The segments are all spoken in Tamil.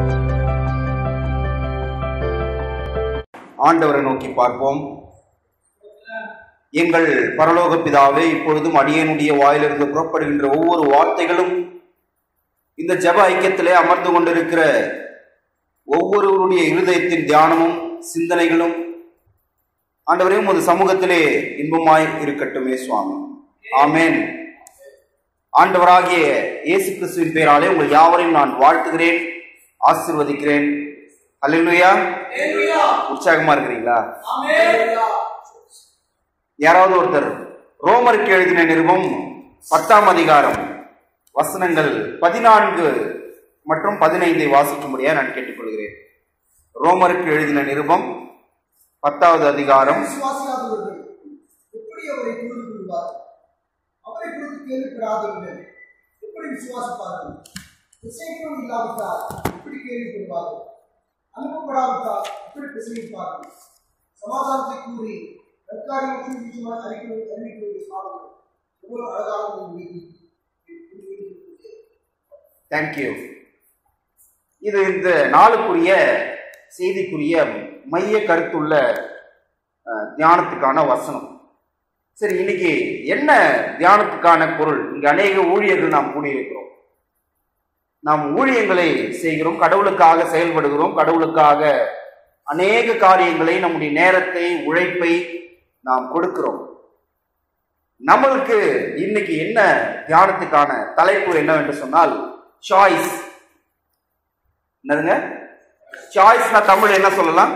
ஆண்டவரை நோக்கி பார்ப்போம் எங்கள் பரலோக பிதாவே இப்பொழுதும் அடியனுடைய வாயிலிருந்து புறப்படுகின்ற ஒவ்வொரு வார்த்தைகளும் இந்த ஜெப ஐக்கியத்திலே அமர்ந்து கொண்டிருக்கிற ஒவ்வொருவருடைய இருதயத்தின் தியானமும் சிந்தனைகளும் ஆண்டவரே உமது சமூகத்திலே இன்பமாய் இருக்கட்டுமே சுவாமி ஆமென் ஆண்டவராகிய இயேசு கிறிஸ்துவின் பெயராலே உங்கள் யாவரையும் நான் வாழ்த்துகிறேன் ஆசீர்வதிக்கிறேன் அல்லேலூயா உற்சாகமா இருக்கிறீங்களா யாராவது ஒருத்தர் ரோமருக்கு எழுதின நிருபம் பத்தாம் அதிகாரம் வசனங்கள் பதினான்கு மற்றும் பதினைந்தை வாசிக்கும்படியா நான் கேட்டுக்கொள்கிறேன் ரோமருக்கு எழுதின நிருபம் பத்தாவது அதிகாரம் விசுவாசியாதவர்கள் எப்படி அவரை புரிந்து கொள்வார்கள் அவரை குறித்து கேள்விப்படாதவர்கள் எப்படி விசுவாசிப்பார்கள் திசைக்கும் இல்லாவிட்டால் எப்படி கேள்விப்படுவார்கள் அனுப்பப்படாவிட்டால் எப்படி திசைப்பார்கள் சமாதானத்தை கூறி நற்காரியங்களும் நிச்சயமாக அறிக்கை அறிவிக்கிறது சாதனை எவ்வளவு அழகாக ஒரு விதி. தேங்க்யூ இது இந்த நாளுக்குரிய செய்திக்குரிய மைய கருத்துள்ள அஹ், தியானத்துக்கான வசனம் சரி இன்னைக்கு என்ன தியானத்துக்கான பொருள் இங்க அநேக ஊழியர்கள் நாம் கூடியிருக்கிறோம் நாம் ஊழியங்களை செய்கிறோம் கடவுளுக்காக செயல்படுகிறோம் கடவுளுக்காக அநேக காரியங்களை நம்முடைய நேரத்தை உழைப்பை நாம் கொடுக்கிறோம் நம்மளுக்கு இன்னைக்கு என்ன தியானத்துக்கான தலைப்பு என்னவென்று சொன்னால் சாய்ஸ் என்னதுங்க சாய்ஸ்னா தமிழ் என்ன சொல்லலாம்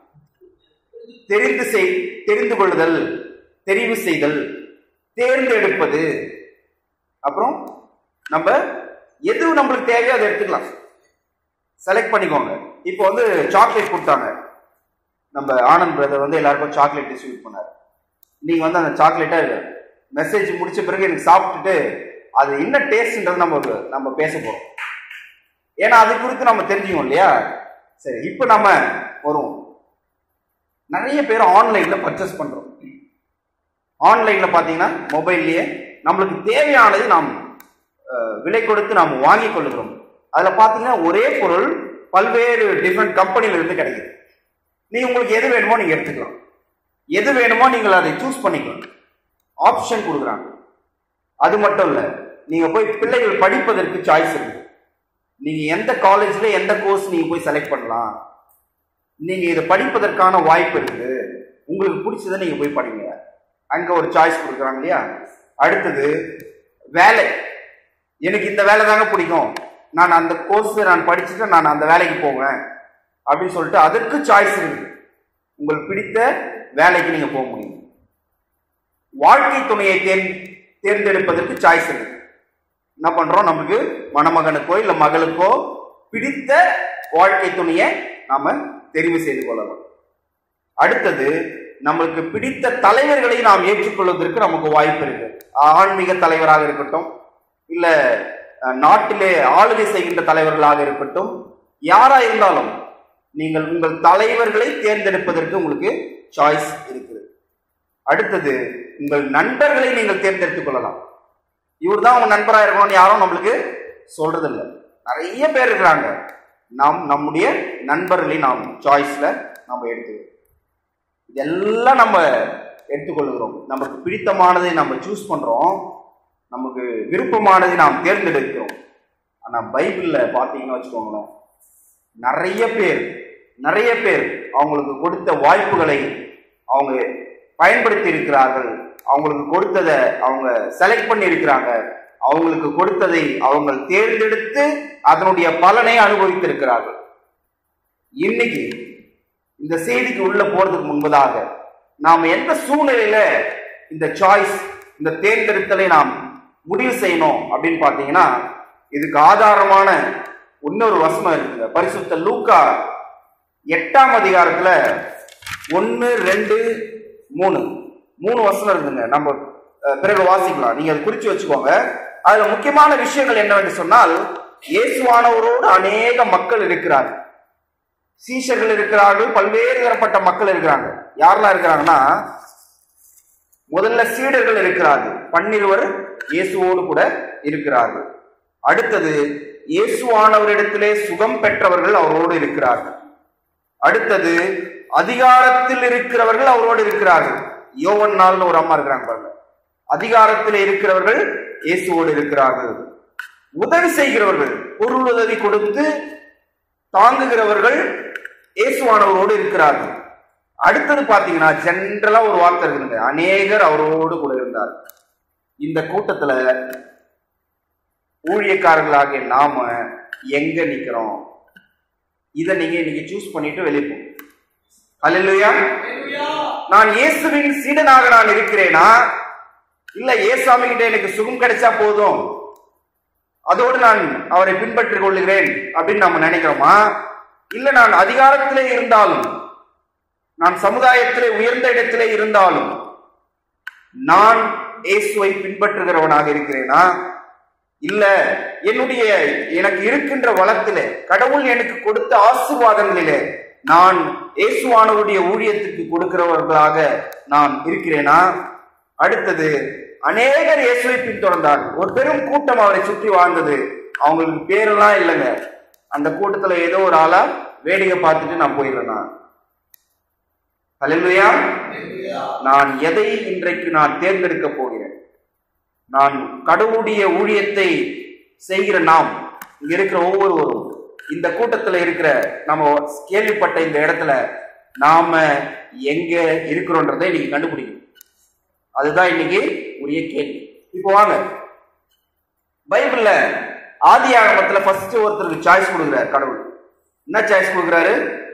தெரிந்து செய் தெரிந்து கொள்ளுதல் தெரிவு செய்தல் தேர்ந்தெடுப்பது அப்புறம் நம்ம எது நம்மளுக்கு தேவையோ அதை எடுத்துக்கலாம் செலக்ட் பண்ணிக்கோங்க இப்போ வந்து சாக்லேட் கொடுத்தாங்க நம்ம ஆனந்த் பிரதர் வந்து எல்லாருக்கும் சாக்லேட் டிஸ்ட்ரிபியூட் பண்ணார் நீங்க வந்து அந்த சாக்லேட்டை மெசேஜ் முடிச்ச பிறகு எனக்கு சாப்பிட்டுட்டு அது என்ன டேஸ்ட்ன்றது நம்ம ஒரு- நம்ம பேச போறோம் ஏன்னா அது குறித்து நம்ம தெரிஞ்சுக்கணும் இல்லையா சரி இப்போ நம்ம வருவோம் நிறைய பேர் ஆன்லைன்ல பர்ச்சேஸ் பண்றோம் ஆன்லைன்ல பாத்தீங்கன்னா மொபைல்லயே நம்மளுக்கு தேவையானது நாம் அஹ், விலை கொடுத்து நாம் வாங்கிக் கொள்கிறோம் அதுல பாத்தீங்கன்னா ஒரே பொருள் பல்வேறு டிஃப்ரெண்ட் கம்பெனில இருந்து கிடைக்குது நீ உங்களுக்கு எது வேணுமோ நீங்க எடுத்துக்கலாம் எது வேணுமோ நீங்கள் அதை சூஸ் பண்ணிக்கலாம் ஆப்ஷன் கொடுக்குறாங்க அது மட்டும் இல்ல நீங்க போய் பிள்ளைகள் படிப்பதற்கு சாய்ஸ் இருக்கு நீங்க எந்த காலேஜ்ல எந்த கோர்ஸ் நீங்க போய் செலக்ட் பண்ணலாம் நீங்க இதை படிப்பதற்கான வாய்ப்பு இருக்குது உங்களுக்கு பிடிச்சதை நீங்க போய் படிங்க அங்க ஒரு சாய்ஸ் கொடுக்குறாங்க இல்லையா அடுத்தது வேலை எனக்கு இந்த வேலை தாங்க பிடிக்கும் நான் அந்த கோர்ஸ் நான் படிச்சுட்டு நான் அந்த வேலைக்கு போவேன் அப்படின்னு சொல்லிட்டு அதற்கு சாய்ஸ் இருக்கு உங்களுக்கு பிடித்த வேலைக்கு நீங்க போக முடியும் வாழ்க்கை துணையை தேர் தேர்ந்தெடுப்பதற்கு சாய்ஸ் இருக்கு என்ன பண்றோம் நமக்கு மணமகனுக்கோ இல்ல மகளுக்கோ பிடித்த வாழ்க்கை துணையை நாம தெரிவு செய்து கொள்ளலாம் அடுத்தது நம்மளுக்கு பிடித்த தலைவர்களை நாம் ஏற்றுக்கொள்வதற்கு நமக்கு வாய்ப்பு இருக்கு ஆன்மீக தலைவராக இருக்கட்டும் இல்ல அஹ், நாட்டிலே ஆளுகை செய்கின்ற தலைவர்களாக இருக்கட்டும் யாரா இருந்தாலும் நீங்கள் உங்கள் தலைவர்களை தேர்ந்தெடுப்பதற்கு உங்களுக்கு சாய்ஸ் இருக்குது அடுத்தது உங்கள் நண்பர்களை நீங்கள் தேர்ந்தெடுத்துக் கொள்ளலாம் இவர் தான் உங்க நண்பரா இருக்கணும்னு யாரும் நம்மளுக்கு சொல்றது இல்லை நிறைய பேர் இருக்கிறாங்க நாம் நம்முடைய நண்பர்களை நாம் சாய்ஸ்ல நம்ம எடுத்துக்கிறோம் இதெல்லாம் நம்ம எடுத்துக்கொள்கிறோம் நமக்கு பிடித்தமானதை நம்ம சூஸ் பண்றோம் நமக்கு விருப்பமானதை நாம் தேர்ந்தெடுக்கிறோம் ஆனா பைபிள்ல பாத்தீங்கன்னா வச்சுக்கோங்களேன் நிறைய பேர் நிறைய பேர் அவங்களுக்கு கொடுத்த வாய்ப்புகளை அவங்க பயன்படுத்தி இருக்கிறார்கள் அவங்களுக்கு கொடுத்ததை அவங்க செலக்ட் பண்ணி இருக்கிறாங்க அவங்களுக்கு கொடுத்ததை அவங்க தேர்ந்தெடுத்து அதனுடைய பலனை அனுபவித்திருக்கிறார்கள் இன்னைக்கு இந்த செய்திக்கு உள்ள போறதுக்கு முன்பதாக நாம் எந்த சூழ்நிலையில இந்த சாய்ஸ் இந்த தேர்ந்தெடுத்தலை நாம் முடிவு செய்யணும் அப்படின்னு பார்த்தீங்கன்னா இதுக்கு ஆதாரமான இன்னொரு வசனம் இருக்குங்க பரிசுத்த லூக்கா எட்டாம் அதிகாரத்துல ஒன்னு ரெண்டு மூணு மூணு வசனம் இருக்குங்க நம்ம அஹ், பிறகு வாசிக்கலாம் நீங்க அதை குறிச்சு வச்சுக்கோங்க அதுல முக்கியமான விஷயங்கள் என்னவென்று சொன்னால் இயேசுவானவரோடு அநேக மக்கள் இருக்கிறார்கள் சீஷர்கள் இருக்கிறார்கள் பல்வேறு தரப்பட்ட மக்கள் இருக்கிறாங்க யாரெல்லாம் இருக்கிறாங்கன்னா முதல்ல சீடர்கள் இருக்கிறார்கள் பன்னிருவர் இயேசுவோடு கூட இருக்கிறார்கள் அடுத்தது இயேசுவானவரிடத்திலே சுகம் பெற்றவர்கள் அவரோடு இருக்கிறார்கள் அடுத்தது அதிகாரத்தில் இருக்கிறவர்கள் அவரோடு இருக்கிறார்கள் யோவன் நாள்னு ஒரு அம்மா இருக்கிறாங்க பாருங்க அதிகாரத்தில் இருக்கிறவர்கள் இயேசுவோடு இருக்கிறார்கள் உதவி செய்கிறவர்கள் பொருள் உதவி கொடுத்து தாங்குகிறவர்கள் இயேசுவானவரோடு இருக்கிறார்கள் அடுத்தது பாத்தீங்கன்னா ஜென்ரலா ஒரு வார்த்தை இருக்குங்க அநேகர் அவரோடு கூட இருந்தார் இந்த கூட்டத்துல ஊழியக்காரர்களாகிய நாம எங்க நிக்கிறோம் இதை நீங்க இன்னைக்கு சூஸ் பண்ணிட்டு வெளியே போங்க அல்லேலூயா நான் இயேசுவின் சீடனாக நான் இருக்கிறேனா இல்ல ஏசாமி கிட்ட எனக்கு சுகம் கிடைச்சா போதும் அதோடு நான் அவரை பின்பற்றிக் கொள்ளுகிறேன் அப்படின்னு நம்ம நினைக்கிறோமா இல்ல நான் அதிகாரத்திலே இருந்தாலும் நான் சமுதாயத்திலே உயர்ந்த இடத்திலே இருந்தாலும் நான் இயேசுவை பின்பற்றுகிறவனாக இருக்கிறேனா இல்ல என்னுடைய எனக்கு இருக்கின்ற வளத்திலே கடவுள் எனக்கு கொடுத்த ஆசீர்வாதங்களிலே நான் இயேசுவானவருடைய ஊழியத்துக்கு கொடுக்கிறவர்களாக நான் இருக்கிறேனா அடுத்தது அநேகர் இயேசுவை பின்தொடர்ந்தார்கள் ஒரு பெரும் கூட்டம் அவரை சுற்றி வாழ்ந்தது அவங்களுக்கு பேரெல்லாம் இல்லைங்க அந்த கூட்டத்துல ஏதோ ஒரு ஆளா வேடிக்கை பார்த்துட்டு நான் போயிடுறேன் நான் ஹalleluya நான் எதை இன்றைக்கு நான் தேர்ந்தெடுக்க போகிறேன் நான் கடவுளுடைய ஊழியத்தை செய்கிற நாம் இங்க இருக்கிற ஒவ்வொருவரும் இந்த கூட்டத்துல இருக்கிற நம்ம கேள்விப்பட்ட இந்த இடத்துல நாம எங்க இருக்கிறோன்றதை இன்னைக்கு கண்டுபிடிக்கணும் அதுதான் இன்னைக்கு உரிய கேள்வி இப்போ வாங்க பைபிள்ல ஆதி ஆகமத்துல ஃபர்ஸ்ட் ஒருத்தருக்கு சாய்ஸ் கொடுக்குறாரு கடவுள் என்ன சாய்ஸ் கொடுக்குறாரு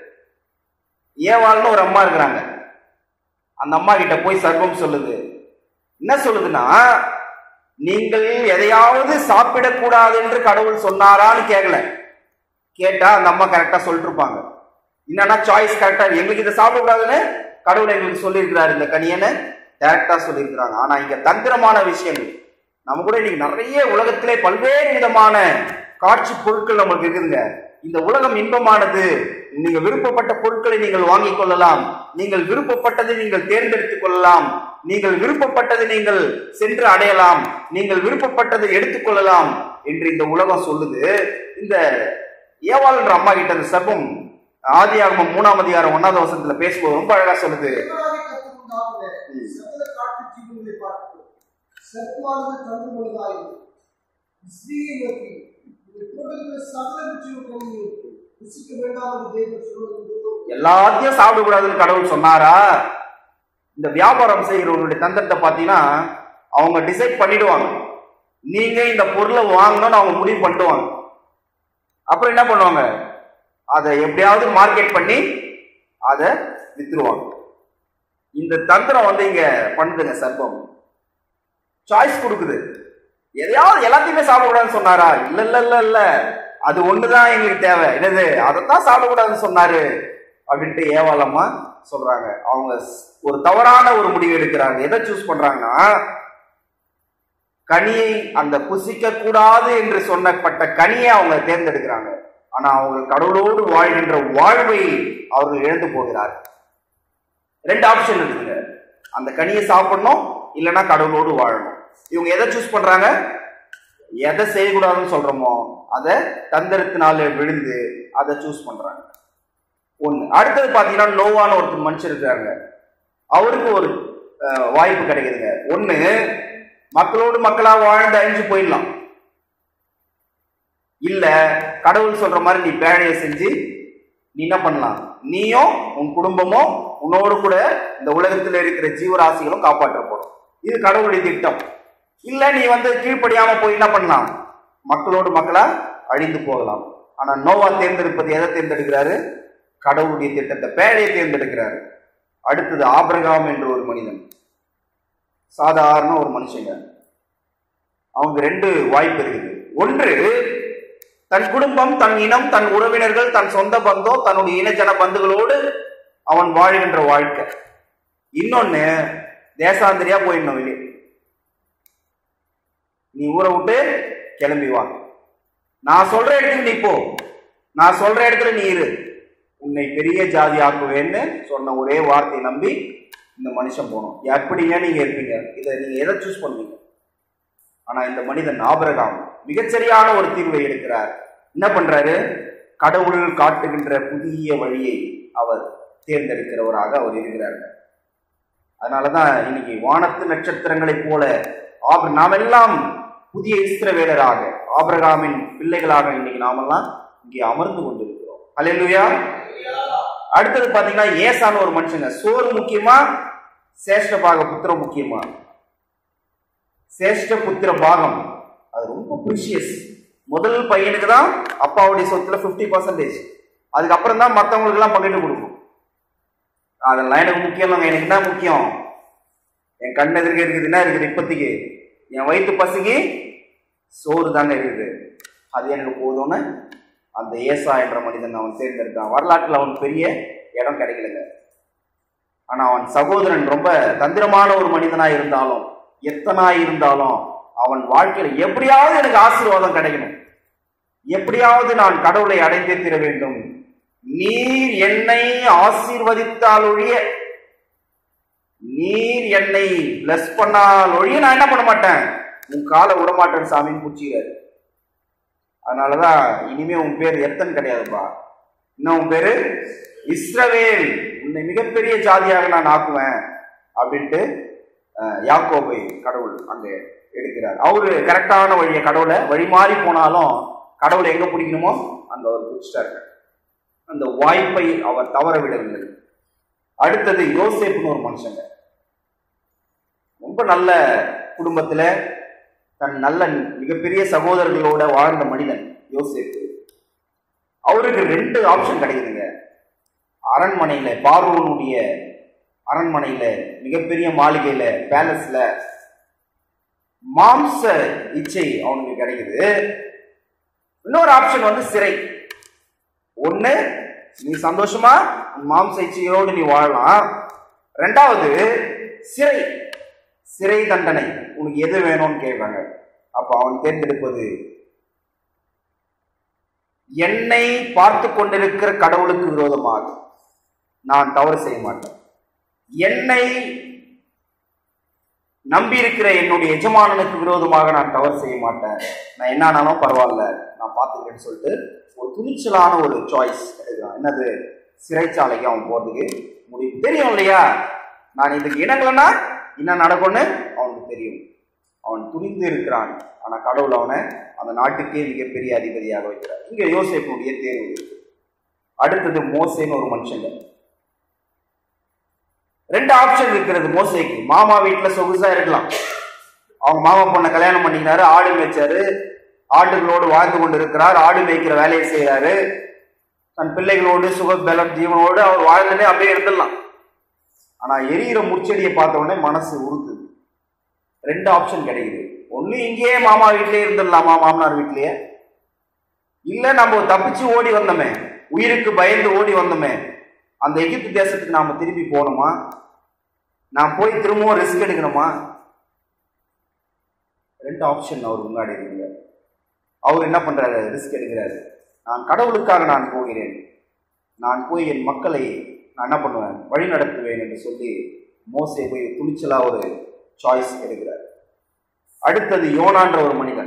ஏவாள்னு ஒரு அம்மா இருக்கிறாங்க அந்த அம்மா கிட்ட போய் சர்வம் சொல்லுது என்ன சொல்லுதுன்னா நீங்கள் எதையாவது சாப்பிடக்கூடாது என்று கடவுள் சொன்னாரான்னு கேட்கல கேட்டா அந்த அம்மா கரெக்டா சொல்லிட்டு இருப்பாங்க என்னன்னா சாய்ஸ் கரெக்டா எங்களுக்கு இதை சாப்பிடக்கூடாதுன்னு கடவுள் எங்களுக்கு சொல்லியிருக்கிறாரு இந்த கனியனை டைரக்டா சொல்லியிருக்கிறாங்க ஆனா இங்க தந்திரமான விஷயங்கள் நம்ம கூட இன்னைக்கு நிறைய உலகத்திலே பல்வேறு விதமான காட்சி பொருட்கள் நமக்கு இருக்குதுங்க இந்த உலகம் இன்பமானது நீங்க விருப்பப்பட்ட பொருட்களை நீங்கள் வாங்கிக் கொள்ளலாம் நீங்கள் விருப்பப்பட்டதை நீங்கள் தேர்ந்தெடுத்துக் கொள்ளலாம் நீங்கள் விருப்பப்பட்டதை நீங்கள் சென்று அடையலாம் நீங்கள் விருப்பப்பட்டதை எடுத்துக்கொள்ளலாம் என்று இந்த உலகம் சொல்லுது இந்த ஏவாள் என்ற அம்மா கிட்ட அந்த சர்வம் ஆதியாகமம் மூணாம் அதிகாரம் ஒன்னாவது வசனத்துல பேசும்போது ரொம்ப அழகா சொல்லுது தேவனாகிய கர்த்தர் உண்டாக்கின சகல காட்டு ஜீவன்களை பார்க்கிறோம். சர்ப்பமானது கண்டு பொழுதாயிற்று. ஸ்திரீயை நோக்கி, இந்த தோட்டத்தில் சகல விருட்சங்களையும் புசிக்க வேண்டாம் என்று தேவன் சொல்வதுண்டோ? எல்லாத்தையும் சாப்பிடக்கூடாதுன்னு கடவுள் சொன்னாரா இந்த வியாபாரம் செய்கிறவங்களுடைய தந்திரத்தை பார்த்தீங்கன்னா அவங்க டிசைட் பண்ணிடுவாங்க நீங்க இந்த பொருளை வாங்கணும்னு அவங்க முடிவு பண்ணிடுவாங்க அப்புறம் என்ன பண்ணுவாங்க அதை எப்படியாவது மார்க்கெட் பண்ணி அதை வித்துருவாங்க இந்த தந்திரம் வந்து இங்க பண்ணுதுங்க சர்ப்பம் சாய்ஸ் கொடுக்குது எதையாவது எல்லாத்தையுமே சாப்பிடக்கூடாதுன்னு சொன்னாரா இல்ல இல்ல இல்ல இல்ல அது ஒண்ணுதான் எங்களுக்கு தேவை என்னது அதைத்தான் சாப்பிடக்கூடாதுன்னு சொன்னாரு அப்படின்ட்டு ஏவாளம்மா சொல்றாங்க அவங்க ஸ்- ஒரு தவறான ஒரு முடிவு எடுக்கிறாங்க எதை சூஸ் பண்றாங்கன்னா கனியை அந்த புசிக்க கூடாது என்று சொன்னப்பட்ட கனியை அவங்க தேர்ந்தெடுக்கிறாங்க ஆனா அவங்க கடவுளோடு வாழ்கின்ற வாழ்வை அவர்கள் இழந்து போகிறார்கள் ரெண்டு ஆப்ஷன் இருக்குங்க அந்த கனியை சாப்பிடணும் இல்லைன்னா கடவுளோடு வாழணும் இவங்க எதை சூஸ் பண்றாங்க எதை செய்யக்கூடாதுன்னு சொல்றோமோ அதை தந்திரத்தினால விழுந்து அதை சூஸ் பண்றாங்க ஒண்ணு அடுத்தது பாத்தீங்கன்னா நோவான ஒருத்தர் மனுஷன் இருக்காங்க அவருக்கு ஒரு அஹ், வாய்ப்பு கிடைக்குதுங்க ஒண்ணு மக்களோடு மக்களா வாழ்ந்து அழிஞ்சு போயிடலாம் இல்ல கடவுள் சொல்ற மாதிரி நீ பேழையை செஞ்சு நீ என்ன பண்ணலாம் நீயும் உன் குடும்பமும் உன்னோடு கூட இந்த உலகத்துல இருக்கிற ஜீவராசிகளும் காப்பாற்றப்படும் இது கடவுளுடைய திட்டம் இல்ல நீ வந்து கீழ்ப்படியாம போய் என்ன பண்ணலாம் மக்களோடு மக்களா அழிந்து போகலாம் ஆனா நோவா தேர்ந்தெடுப்பது எதை தேர்ந்தெடுக்கிறாரு கடவுளுடைய திட்டத்தை பேழையை தேர்ந்தெடுக்கிறாரு அடுத்தது ஆபிரகாம் என்ற ஒரு மனிதன் சாதாரண ஒரு மனுஷங்க அவங்க ரெண்டு வாய்ப்பு இருக்குது ஒன்று தன் குடும்பம் தன் இனம் தன் உறவினர்கள் தன் சொந்த பந்தம் தன்னுடைய இனஜன பந்துகளோடு அவன் வாழ்கின்ற வாழ்க்கை இன்னொன்னு தேசாந்திரியா போயிடணும் வெளியே நீ ஊரை விட்டு கிளம்பி வா நான் சொல்ற இடத்துக்கு நீ போ நான் சொல்ற இடத்துல நீ இரு உன்னை பெரிய ஜாதி ஆக்குவேன்னு சொன்ன ஒரே வார்த்தையை நம்பி இந்த மனுஷன் போகணும் எப்படிங்க நீங்க இருப்பீங்க இதை நீங்க எதை சூஸ் பண்ணுவீங்க ஆனா இந்த மனிதன் ஆபிரகாம் மிகச்சரியான ஒரு தீர்வை எடுக்கிறார் என்ன பண்றாரு கடவுள் காட்டுகின்ற புதிய வழியை அவர் தேர்ந்தெடுக்கிறவராக அவர் இருக்கிறார் அதனாலதான் இன்னைக்கு வானத்து நட்சத்திரங்களைப் போல ஆப நாமெல்லாம் புதிய இஸ்ரவேலராக ஆபிரகாமின் பிள்ளைகளாக இன்னைக்கு நாமெல்லாம் இங்கே அமர்ந்து கொண்டிருக்கிறோம் அல்லேலூயா அடுத்தது பாத்தீங்கன்னா ஏசான ஒரு மனுஷங்க சோறு முக்கியமா சேஷ்ட பாக புத்திரம் முக்கியமா சேஷ்ட புத்திர பாகம் அது ரொம்ப ப்ரிஷியஸ் முதல் பையனுக்கு தான் அப்பாவுடைய சொத்துல 50% பர்சன்டேஜ் அதுக்கப்புறம் தான் மற்றவங்களுக்கு எல்லாம் பங்கிட்டு கொடுக்கும் அதெல்லாம் எனக்கு முக்கியம் இல்லைங்க எனக்கு என்ன முக்கியம் என் கண் எதிர்க்க இருக்குது என்ன இருக்குது இப்போதைக்கு என் வயிற்று பசிக்கு சோறு தாங்க இருக்குது அது எனக்கு போதும்னு அந்த ஏசா என்ற மனிதன் அவன் தேர்ந்தெடுத்தான் வரலாற்றில் அவன் பெரிய இடம் கிடைக்கலங்க ஆனா அவன் சகோதரன் ரொம்ப தந்திரமான ஒரு மனிதனா இருந்தாலும் எத்தனா இருந்தாலும் அவன் வாழ்க்கையில எப்படியாவது எனக்கு ஆசீர்வாதம் கிடைக்கணும் எப்படியாவது நான் கடவுளை அடைந்தே தீர வேண்டும் நீர் என்னை ஆசீர்வதித்தால் ஒழிய நீர் என்னை பிளஸ் பண்ணால் ஒழிய நான் என்ன பண்ண மாட்டேன் உன் காலை விடமாட்டேன் சாமின்னு பிடிச்சிக்கிறாரு அதனாலதான் இனிமே உன் பேர் எத்தன் கிடையாதுப்பா இன்னும் உன் பேரு இஸ்ரவேல் உன்னை மிகப்பெரிய ஜாதியாக நான் ஆக்குவேன் அப்படின்ட்டு அஹ், யாக்கோபை கடவுள் அங்க எடுக்கிறார் அவரு கரெக்டான வழியை கடவுளை வழி மாறி போனாலும் கடவுளை எங்க பிடிக்கணுமோ அந்த அவர் பிடிச்சிட்டாரு அந்த வாய்ப்பை அவர் தவற விடவில்லை அடுத்தது யோசேப்புன்னு ஒரு மனுஷங்க ரொம்ப நல்ல குடும்பத்துல தன் நல்ல மிகப்பெரிய சகோதரர்களோட வாழ்ந்த மனிதன் யோசேப்பு அவருக்கு ரெண்டு ஆப்ஷன் கிடைக்குதுங்க அரண்மனையில பார்வோனுடைய அரண்மனையில மிகப்பெரிய மாளிகையில பேலஸ்ல மாம்ச இச்சை அவனுக்கு கிடைக்குது இன்னொரு ஆப்ஷன் வந்து சிறை ஒண்ணு நீ சந்தோஷமா உன் மாம்ச இச்சையோடு நீ வாழலாம் ரெண்டாவது சிறை சிறை தண்டனை உனக்கு எது வேணும்னு கேட்பாங்க அப்ப அவன் தேர்ந்தெடுப்பது என்னை பார்த்து கொண்டிருக்கிற கடவுளுக்கு விரோதமாக நான் தவறு செய்ய மாட்டேன் என்னை நம்பி இருக்கிற என்னுடைய எஜமானனுக்கு விரோதமாக நான் தவறு செய்ய மாட்டேன் நான் என்ன ஆனாலும் பரவாயில்ல நான் பார்த்துக்கிறேன்னு சொல்லிட்டு ஒரு துணிச்சலான ஒரு சாய்ஸ் எடுக்கிறான் என்னது சிறைச்சாலைக்கு அவன் போறதுக்கு முடிவு தெரியும் இல்லையா நான் இதுக்கு இணங்கலைன்னா என்ன நடக்கும்னு அவனுக்கு தெரியும் அவன் துணிந்து இருக்கிறான் ஆனா கடவுள் அவனை அந்த நாட்டுக்கே மிகப்பெரிய அதிபதியாக வைக்கிறார் இங்க யோசேப்புடைய தேர்வு இருக்கு அடுத்தது மோசேன்னு ஒரு மனுஷங்க ரெண்டு ஆப்ஷன் இருக்கிறது மோசேக்கு மாமா வீட்டுல சொகுசா இருக்கலாம் அவங்க மாமா பொண்ணை கல்யாணம் பண்ணிக்கினாரு ஆடு மேய்ச்சாரு ஆடுகளோடு வாழ்ந்து கொண்டு இருக்கிறார் ஆடு மேய்க்கிற வேலையை செய்யறாரு தன் பிள்ளைகளோடு சுக பலம் ஜீவனோடு அவர் வாழ்ந்துட்டே அப்படியே இருந்துடலாம் ஆனா எரியிற முச்செடியை பார்த்த உடனே மனசு உறுத்துது ரெண்டு ஆப்ஷன் கிடைக்குது ஒண்ணு இங்கேயே மாமா வீட்லயே இருந்துடலாமா மாமனார் வீட்லயே இல்ல நம்ம தப்பிச்சு ஓடி வந்தோமே உயிருக்கு பயந்து ஓடி வந்தோமே அந்த எகிப்து தேசத்துக்கு நாம திருப்பி போகணுமா நான் போய் திரும்பவும் ரிஸ்க் எடுக்கணுமா ரெண்டு ஆப்ஷன் அவர் முன்னாடி இருக்குங்க அவர் என்ன பண்றாரு ரிஸ்க் எடுக்கிறாரு நான் கடவுளுக்காக நான் போகிறேன் நான் போய் என் மக்களை நான் என்ன பண்ணுவேன் வழி நடத்துவேன் என்று சொல்லி மோசே போய் துணிச்சலா ஒரு சாய்ஸ் எடுக்கிறார் அடுத்தது யோனான்ற ஒரு மனிதன்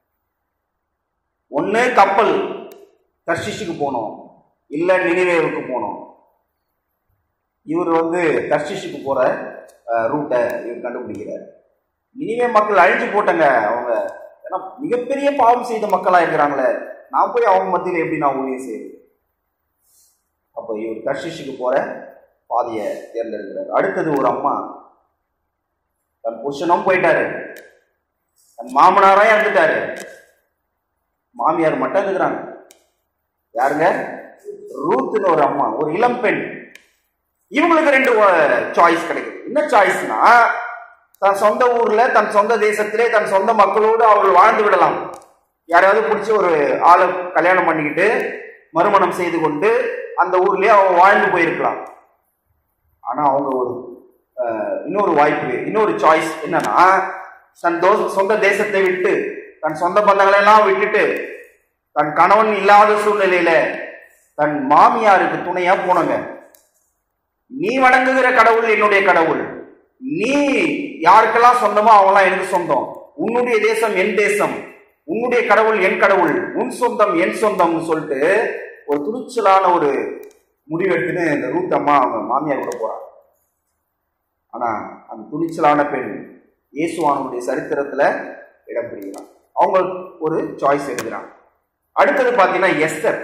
ஒண்ணு கப்பல் தர்ஷிஷுக்கு போனோம் இல்ல நினைவேவுக்கு போனோம் இவர் வந்து தர்ஷிஷுக்கு போற ரூட்டை இவர் கண்டுபிடிக்கிறார் நினைவே மக்கள் அழிஞ்சு போட்டங்க அவங்க ஏன்னா மிகப்பெரிய பாவம் செய்த மக்களா இருக்கிறாங்களே நான் போய் அவங்க மத்தியில் எப்படி நான் ஊழியம் செய்யுது அப்போ இவர் தர்ஷிஷுக்கு போற பாதையை தேர்ந்தெடுக்கிறார் அடுத்தது ஒரு அம்மா தன் புருஷனும் போயிட்டாரு தன் மாமனாரா இறந்துட்டாரு மாமியார் மட்டும் இருக்கிறாங்க யாருங்க ரூத்துன்னு ஒரு அம்மா ஒரு இளம் பெண் இவங்களுக்கு ரெண்டு சாய்ஸ் கிடைக்குது என்ன சாய்ஸ்னா தன் சொந்த ஊர்ல தன் சொந்த தேசத்திலே தன் சொந்த மக்களோடு அவர்கள் வாழ்ந்து விடலாம் யாரையாவது பிடிச்சி ஒரு ஆளை கல்யாணம் பண்ணிக்கிட்டு மறுமணம் செய்து கொண்டு அந்த ஊர்லயே அவங்க வாழ்ந்து போயிருக்கலாம் ஆனா அவங்க ஒரு அஹ், இன்னொரு வாய்ப்பு இன்னொரு சாய்ஸ் என்னன்னா தன் தோ சொந்த தேசத்தை விட்டு தன் சொந்த பந்தங்களை எல்லாம் விட்டுட்டு தன் கணவன் இல்லாத சூழ்நிலையில தன் மாமியாருக்கு துணையா போனங்க நீ வணங்குகிற கடவுள் என்னுடைய கடவுள் நீ யாருக்கெல்லாம் சொந்தமோ அவங்களாம் எனக்கு சொந்தம் உன்னுடைய தேசம் என் தேசம் உன்னுடைய கடவுள் என் கடவுள் உன் சொந்தம் என் சொந்தம்னு சொல்லிட்டு ஒரு துணிச்சலான ஒரு முடிவெடுத்துன்னு இந்த ரூத் அம்மா அவங்க மாமியார் கூட போறாங்க ஆனா அந்த துணிச்சலான பெண் இயேசுவானுடைய சரித்திரத்துல இடம் பிடிக்கிறான் அவங்க ஒரு சாய்ஸ் எடுக்கிறாங்க அடுத்தது பார்த்தீங்கன்னா எஸ்தர்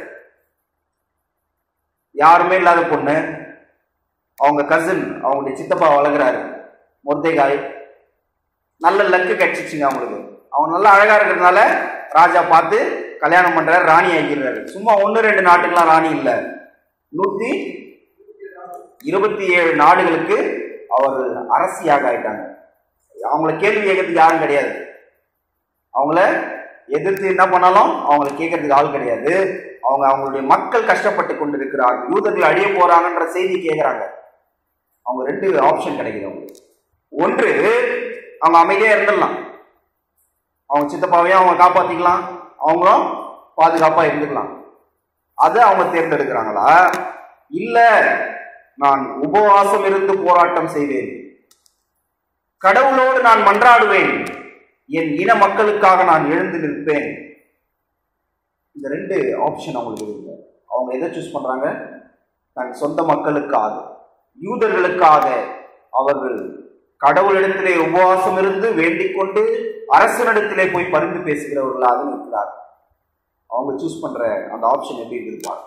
யாருமே இல்லாத பொண்ணு அவங்க கசின் அவங்களுடைய சித்தப்பா வளர்க்குறாரு முர்தேகாய் நல்ல லக்கு கிடைச்சிச்சுங்க அவங்களுக்கு அவங்க நல்லா அழகா இருக்கிறதுனால ராஜா பார்த்து கல்யாணம் பண்றாரு ராணி ஆகிடுறாரு சும்மா ஒன்று ரெண்டு நாட்டுக்கெல்லாம் ராணி இல்லை நூத்தி இருபத்தி ஏழு நாடுகளுக்கு அவர் அரசியாக ஆயிட்டாங்க அவங்கள கேள்வி கேட்கறதுக்கு யாரும் கிடையாது அவங்கள எதிர்த்து என்ன பண்ணாலும் அவங்கள கேட்கறதுக்கு ஆள் கிடையாது அவங்க அவங்களுடைய மக்கள் கஷ்டப்பட்டு கொண்டிருக்கிறார்கள் யூதர்கள் அழிய போறாங்கன்ற செய்தி கேட்குறாங்க அவங்க ரெண்டு ஆப்ஷன் கிடைக்குது அவங்களுக்கு ஒன்று அவங்க அமைதியா இருந்துடலாம் அவங்க சித்தப்பாவையும் அவங்க காப்பாத்திக்கலாம் அவங்களும் பாதுகாப்பா இருந்துக்கலாம் அதை அவங்க தேர்ந்தெடுக்கிறாங்களா இல்ல நான் உபவாசம் இருந்து போராட்டம் செய்வேன் கடவுளோடு நான் மன்றாடுவேன் என் இன மக்களுக்காக நான் எழுந்து நிற்பேன் இந்த ரெண்டு ஆப்ஷன் அவங்களுக்கு இருக்கு அவங்க எதை சூஸ் பண்றாங்க தன் சொந்த மக்களுக்காக யூதர்களுக்காக அவர்கள் கடவுளிடத்திலே உபவாசம் இருந்து வேண்டிக் கொண்டு அரசனிடத்திலே போய் பரிந்து பேசுகிறவர்களாக இருக்கிறார் அவங்க சூஸ் பண்ற அந்த ஆப்ஷன் எப்படி இருப்பாங்க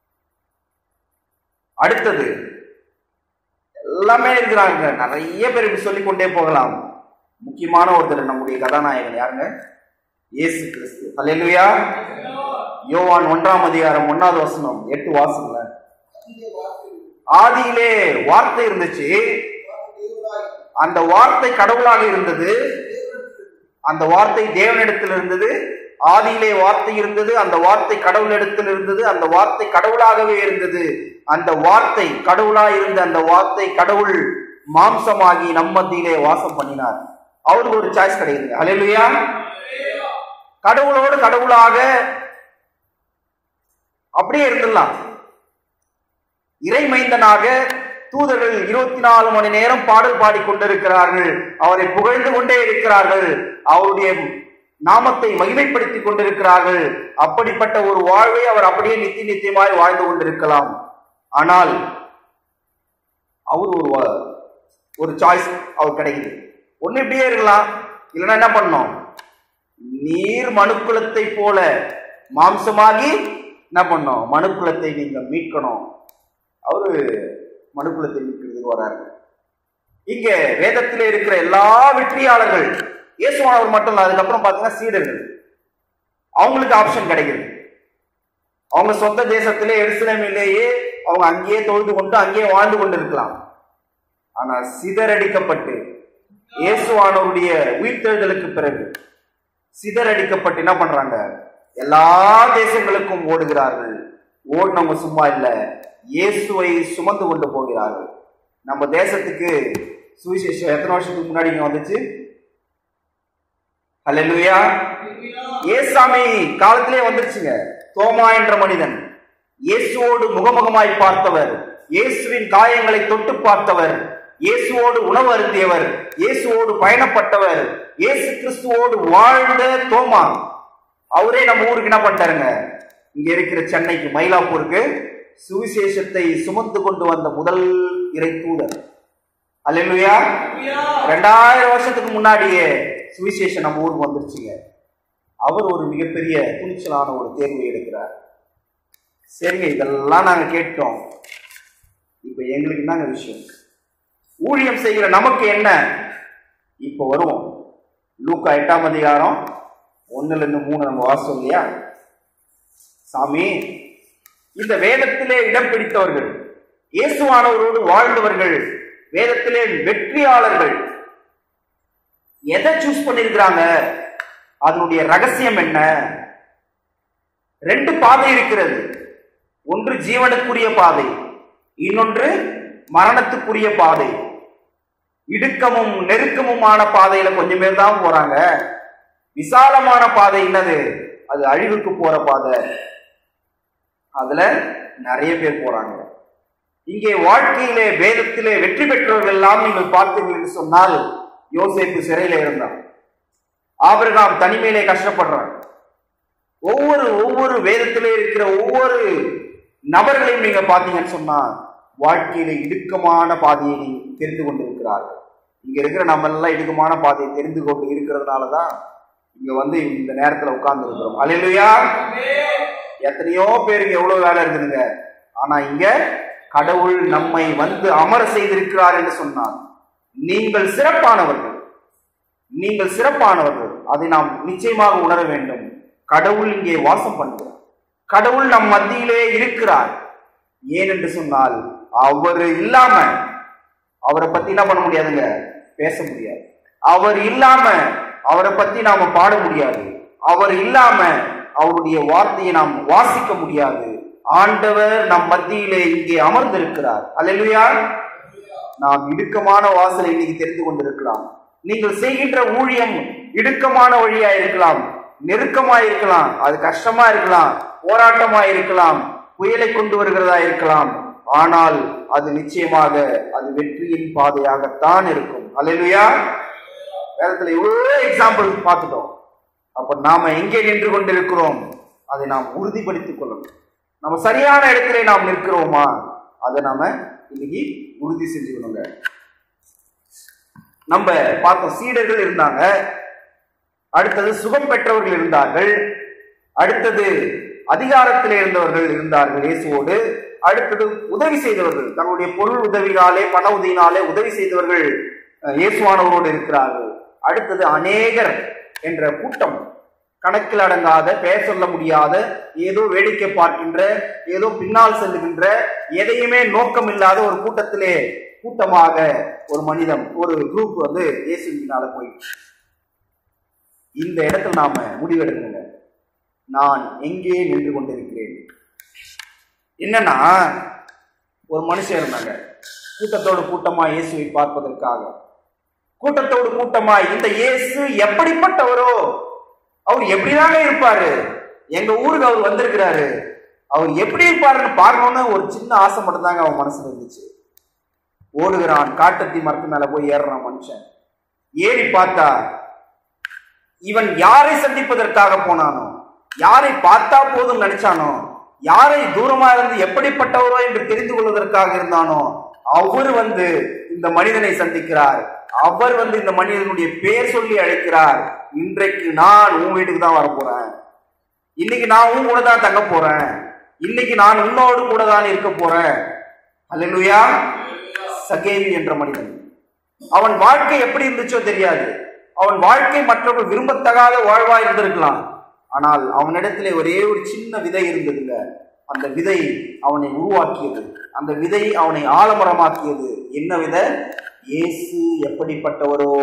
அடுத்தது எல்லாமே இருக்கிறாங்க நிறைய பேர் இப்படி சொல்லிக் கொண்டே போகலாம் முக்கியமான ஒருத்தர் நம்முடைய கதாநாயகன் யாருங்க இயேசு கிறிஸ்து அல்லேலூயா யோவான் ஒன்றாம் அதிகாரம் ஒன்னாவது வசனம் எட்டு வாசங்கள அதிக வார்த்தை ஆதியிலே வார்த்தை இருந்துச்சு தேவனாய் அந்த வார்த்தை கடவுளாக இருந்தது அந்த வார்த்தை தேவனிடத்தில் இருந்தது ஆதியிலே வார்த்தை இருந்தது அந்த வார்த்தை கடவுளிடத்தில் இருந்தது அந்த வார்த்தை கடவுளாகவே இருந்தது அந்த வார்த்தை கடவுளாய் இருந்த அந்த வார்த்தை கடவுள் மாம்சமாகி நம் மத்தியிலே வாசம் பண்ணினார் அவருக்கு ஒரு சாய்ஸ் கிடைக்குது அல்லேலூயா கடவுளோடு கடவுளாக அப்படியே இருந்துடலாம் இறைமைந்தனாக தூதர்கள் இருபத்தி நாலு மணி நேரம் பாடல் பாடிக்கொண்டிருக்கிறார்கள் அவரை புகழ்ந்து கொண்டே இருக்கிறார்கள் அவருடைய நாமத்தை மகிமைப்படுத்திக் கொண்டிருக்கிறார்கள் அப்படிப்பட்ட ஒரு வாழ்வை அவர் அப்படியே நித்திய நித்தியமாய் வாழ்ந்து கொண்டிருக்கலாம் ஆனால் அவர் ஒரு வா- ஒரு சாய்ஸ் அவர் கிடைக்குது ஒண்ணு இப்படியே இருக்கலாம் இல்லைன்னா என்ன பண்ணணும் நீர் மனுக்குலத்தை போல மாம்சமாகி என்ன பண்ணோம் மனுக்குலத்தை நீங்க மீட்கணும் அவரு மனுக்குலத்தை மீட்கிறதுக்கு வராரு இங்க வேதத்திலே இருக்கிற எல்லா வெற்றியாளர்கள் இயேசுவானவர் மட்டும் இல்ல அதுக்கப்புறம் பாத்தீங்கன்னா சீடர்கள் அவங்களுக்கு ஆப்ஷன் கிடைக்குது அவங்க சொந்த தேசத்திலே எருசலேமிலேயே அவங்க அங்கேயே தொழுது கொண்டு அங்கேயே வாழ்ந்து கொண்டு இருக்கலாம் ஆனா சிதறடிக்கப்பட்டு இயேசுவானவருடைய உயிர்த்தெழுதலுக்கு பிறகு சிதறடிக்கப்பட்டு என்ன பண்றாங்க எல்லா தேசங்களுக்கும் ஓடுகிறார்கள் ஓடினவங்க சும்மா இல்ல இயேசுவை சுமந்து கொண்டு போகிறார்கள் நம்ம தேசத்துக்கு சுவிசேஷம் எத்தனை வருஷத்துக்கு முன்னாடி இங்க வந்துச்சு ஹalleluya ஏசாமி காலத்திலே வந்துருச்சுங்க தோமா என்ற மனிதன் இயேசுவோடு முகமுகமாய் பார்த்தவர் இயேசுவின் காயங்களை தொட்டு பார்த்தவர் இயேசுவோடு உணவு அருந்தியவர் இயேசுவோடு பயணப்பட்டவர் இயேசு கிறிஸ்துவோடு வாழ்ந்த தோமா அவரே நம்ம ஊருக்கு என்ன பண்ணிட்டாருங்க இங்க இருக்கிற சென்னைக்கு மயிலாப்பூருக்கு சுவிசேஷத்தை சுமந்து கொண்டு வந்த முதல் இறை தூதர் அல்லேலூயா ரெண்டாயிரம் வருஷத்துக்கு முன்னாடியே சுவிசேஷம் நம்ம ஊருக்கு வந்துருச்சுங்க அவர் ஒரு மிகப்பெரிய துணிச்சலான ஒரு தேர்வை எடுக்கிறார் சரிங்க இதெல்லாம் நாங்க கேட்டோம் இப்ப எங்களுக்கு என்னங்க விஷயம் ஊழியம் செய்கிற நமக்கு என்ன இப்ப வருவோம் லூக்கா எட்டாம் அதிகாரம் ஒண்ணுல இருந்து மூணு நம்ம வாசம் இல்லையா சாமி இந்த வேதத்திலே இடம் பிடித்தவர்கள் இயேசுவானவரோடு வாழ்ந்தவர்கள் வேதத்திலே வெற்றியாளர்கள் எதை சூஸ் பண்ணிருக்கிறாங்க அதனுடைய ரகசியம் என்ன ரெண்டு பாதை இருக்கிறது ஒன்று ஜீவனுக்குரிய பாதை இன்னொன்று மரணத்துக்குரிய பாதை இடுக்கமும் நெருக்கமுமான பாதையில கொஞ்சம் பேர் தான் போறாங்க விசாலமான பாதை என்னது அது அழிவுக்கு போற பாதை அதுல நிறைய பேர் போறாங்க இங்கே வாழ்க்கையிலே வேதத்திலே வெற்றி பெற்றவர்கள் எல்லாம் நீங்கள் பார்த்தீர்கள் என்று சொன்னால் யோசேப்பு சிறையில இருந்தான் ஆபிரகாம் தனிமையிலே கஷ்டப்படுறான் ஒவ்வொரு ஒவ்வொரு வேதத்திலே இருக்கிற ஒவ்வொரு நபர்களையும் நீங்க பாத்தீங்கன்னு சொன்னா வாழ்க்கையில இடுக்கமான பாதையை நீங்க தெரிந்து கொண்டிருக்கிறார்கள் இங்க இருக்கிற நம்ம எல்லாம் இடுக்கமான பாதையை தெரிந்து கொண்டு இருக்கிறதுனால தான் இங்க வந்து இந்த நேரத்துல உட்கார்ந்து இருக்கிறோம் அலையிலுயா எத்தனையோ பேருக்கு எவ்வளவு வேலை இருக்குதுங்க ஆனா இங்க கடவுள் நம்மை வந்து அமர செய்திருக்கிறார் என்று சொன்னார் நீங்கள் சிறப்பானவர்கள் நீங்கள் சிறப்பானவர்கள் அதை நாம் நிச்சயமாக உணர வேண்டும் கடவுள் இங்கே வாசம் பண்ணுகிறார் கடவுள் நம் மத்தியிலே இருக்கிறார் ஏன் என்று சொன்னால் அவர் இல்லாம அவரை பத்தி என்ன பண்ண முடியாதுங்க பேச முடியாது அவர் இல்லாம அவரை பத்தி நாம பாட முடியாது அவர் இல்லாம அவருடைய வார்த்தையை நாம் வாசிக்க முடியாது ஆண்டவர் நம் மத்தியிலே இங்கே அமர்ந்திருக்கிறார் அல்லேலூயா நாம் இடுக்கமான வாசலை இன்னைக்கு தெரிந்து கொண்டிருக்கலாம் நீங்கள் செய்கின்ற ஊழியம் இடுக்கமான வழியா இருக்கலாம் நெருக்கமா இருக்கலாம் அது கஷ்டமா இருக்கலாம் போராட்டமா இருக்கலாம் புயலை கொண்டு வருகிறதா இருக்கலாம் ஆனால் அது நிச்சயமாக அது வெற்றியின் பாதையாகத்தான் இருக்கும் அல்லேலூயா வேதத்துல இவ்வளோ எக்ஸாம்பிள் பார்த்துட்டோம் அப்ப நாம எங்கே நின்று கொண்டிருக்கிறோம் அதை நாம் உறுதிப்படுத்திக் கொள்ளணும் நம்ம சரியான இடத்திலே நாம் நிற்கிறோமா அதை நாம இன்னைக்கு உறுதி செஞ்சுக்கணுங்க நம்ம பார்த்தோம் சீடர்கள் இருந்தாங்க அடுத்தது சுகம் பெற்றவர்கள் இருந்தார்கள் அடுத்தது அதிகாரத்தில் இருந்தவர்கள் இருந்தார்கள் இயேசுவோடு அடுத்தது உதவி செய்தவர்கள் தங்களுடைய பொருள் உதவினாலே பண உதவினாலே உதவி செய்தவர்கள் அஹ், இயேசுவானவரோடு இருக்கிறார்கள் அடுத்தது அநேகர் என்ற கூட்டம் கணக்கில் அடங்காத பெயர் சொல்ல முடியாத ஏதோ வேடிக்கை பார்க்கின்ற ஏதோ பின்னால் செல்லுகின்ற எதையுமே நோக்கம் இல்லாத ஒரு கூட்டத்திலே கூட்டமாக ஒரு மனிதன் ஒரு குரூப் வந்து இயேசுவினால போயிடுச்சு இந்த இடத்துல நாம முடிவெடுக்கணுங்க நான் எங்கே நின்று கொண்டிருக்கிறேன் என்னன்னா ஒரு மனுஷன் இருந்தாங்க கூட்டத்தோடு கூட்டமா இயேசுவை பார்ப்பதற்காக கூட்டத்தோடு கூட்டமா இந்த இயேசு எப்படிப்பட்டவரோ அவர் எப்படிதாங்க இருப்பாரு எங்க ஊருக்கு அவர் வந்திருக்கிறாரு அவர் எப்படி இருப்பாருன்னு பார்க்கணும்னு ஒரு சின்ன ஆசை மட்டும் தாங்க அவன் மனசுல இருந்துச்சு ஓடுகிறான் காட்டத்தி மரத்து மேல போய் ஏறுறான் மனுஷன் ஏறி பார்த்தா இவன் யாரை சந்திப்பதற்காக போனானோ யாரை பார்த்தா போதும் நினைச்சானோ யாரை தூரமா இருந்து எப்படிப்பட்டவரோ என்று தெரிந்து கொள்வதற்காக இருந்தானோ அவர் வந்து இந்த மனிதனை சந்திக்கிறார் அவர் வந்து இந்த மனிதனுடைய பெயர் சொல்லி அழைக்கிறார் இன்றைக்கு நான் உன் வீட்டுக்கு தான் வரப்போறேன் இன்னைக்கு நான் உன் கூட தான் தங்க போறேன் இன்னைக்கு நான் உன்னோடு கூட தான் இருக்க போறேன் அல்லேலூயா சகேவி என்ற மனிதன் அவன் வாழ்க்கை எப்படி இருந்துச்சோ தெரியாது அவன் வாழ்க்கை மற்றவர்கள் விரும்பத்தகாத வாழ்வா இருந்திருக்கலாம் ஆனால் அவனிடத்திலே ஒரே ஒரு சின்ன விதை இருந்ததுங்க அந்த விதை அவனை உருவாக்கியது அந்த விதை அவனை ஆலமரமாக்கியது என்ன விதை இயேசு எப்படிப்பட்டவரோ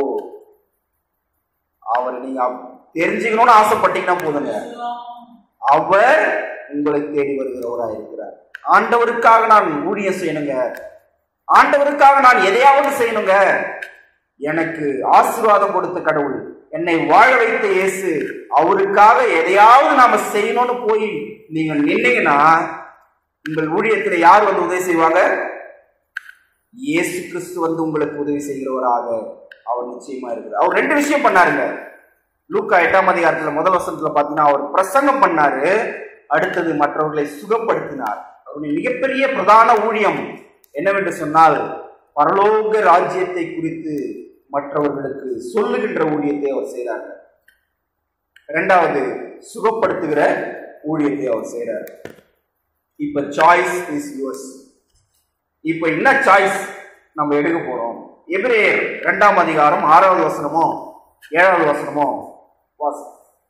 அவர் நீங்க அவ- தெரிஞ்சுக்கணும்னு ஆசைப்பட்டீங்கன்னா போதுங்க அவர் உங்களை தேடி வருகிறவராக இருக்கிறார் ஆண்டவருக்காக நான் ஊழியம் செய்யணுங்க ஆண்டவருக்காக நான் எதையாவது செய்யணுங்க எனக்கு ஆசீர்வாதம் கொடுத்த கடவுள் என்னை வாழ வைத்த இயேசு அவருக்காக எதையாவது நாம செய்யணும்னு போய் நீங்க நின்னீங்கன்னா உங்கள் ஊழியத்தில் யார் வந்து உதவி செய்வாங்க இயேசு கிறிஸ்து வந்து உங்களுக்கு உதவி செய்கிறவராக அவர் நிச்சயமா இருக்கிறார் அவர் ரெண்டு விஷயம் பண்ணாருங்க லூக்கா எட்டாம் அதிகாரத்துல முதல் வசனத்துல பாத்தீங்கன்னா அவர் பிரசங்கம் பண்ணாரு அடுத்தது மற்றவர்களை சுகப்படுத்தினார் அவருடைய மிகப்பெரிய பிரதான ஊழியம் என்னவென்று சொன்னால் பரலோக ராஜ்யத்தை குறித்து மற்றவர்களுக்கு சொல்லுகின்ற ஊழியத்தை அவர் செய்கிறார் இரண்டாவது சுகப்படுத்துகிற ஊழியத்தை அவர் செய்கிறார் இப்ப சாய்ஸ் இஸ் யுவர்ஸ் இப்ப என்ன சாய்ஸ் நம்ம எடுக்க போறோம் எபிரேயர் இரண்டாம் அதிகாரம் ஆறாவது வசனமோ ஏழாவது வசனமோ வாசி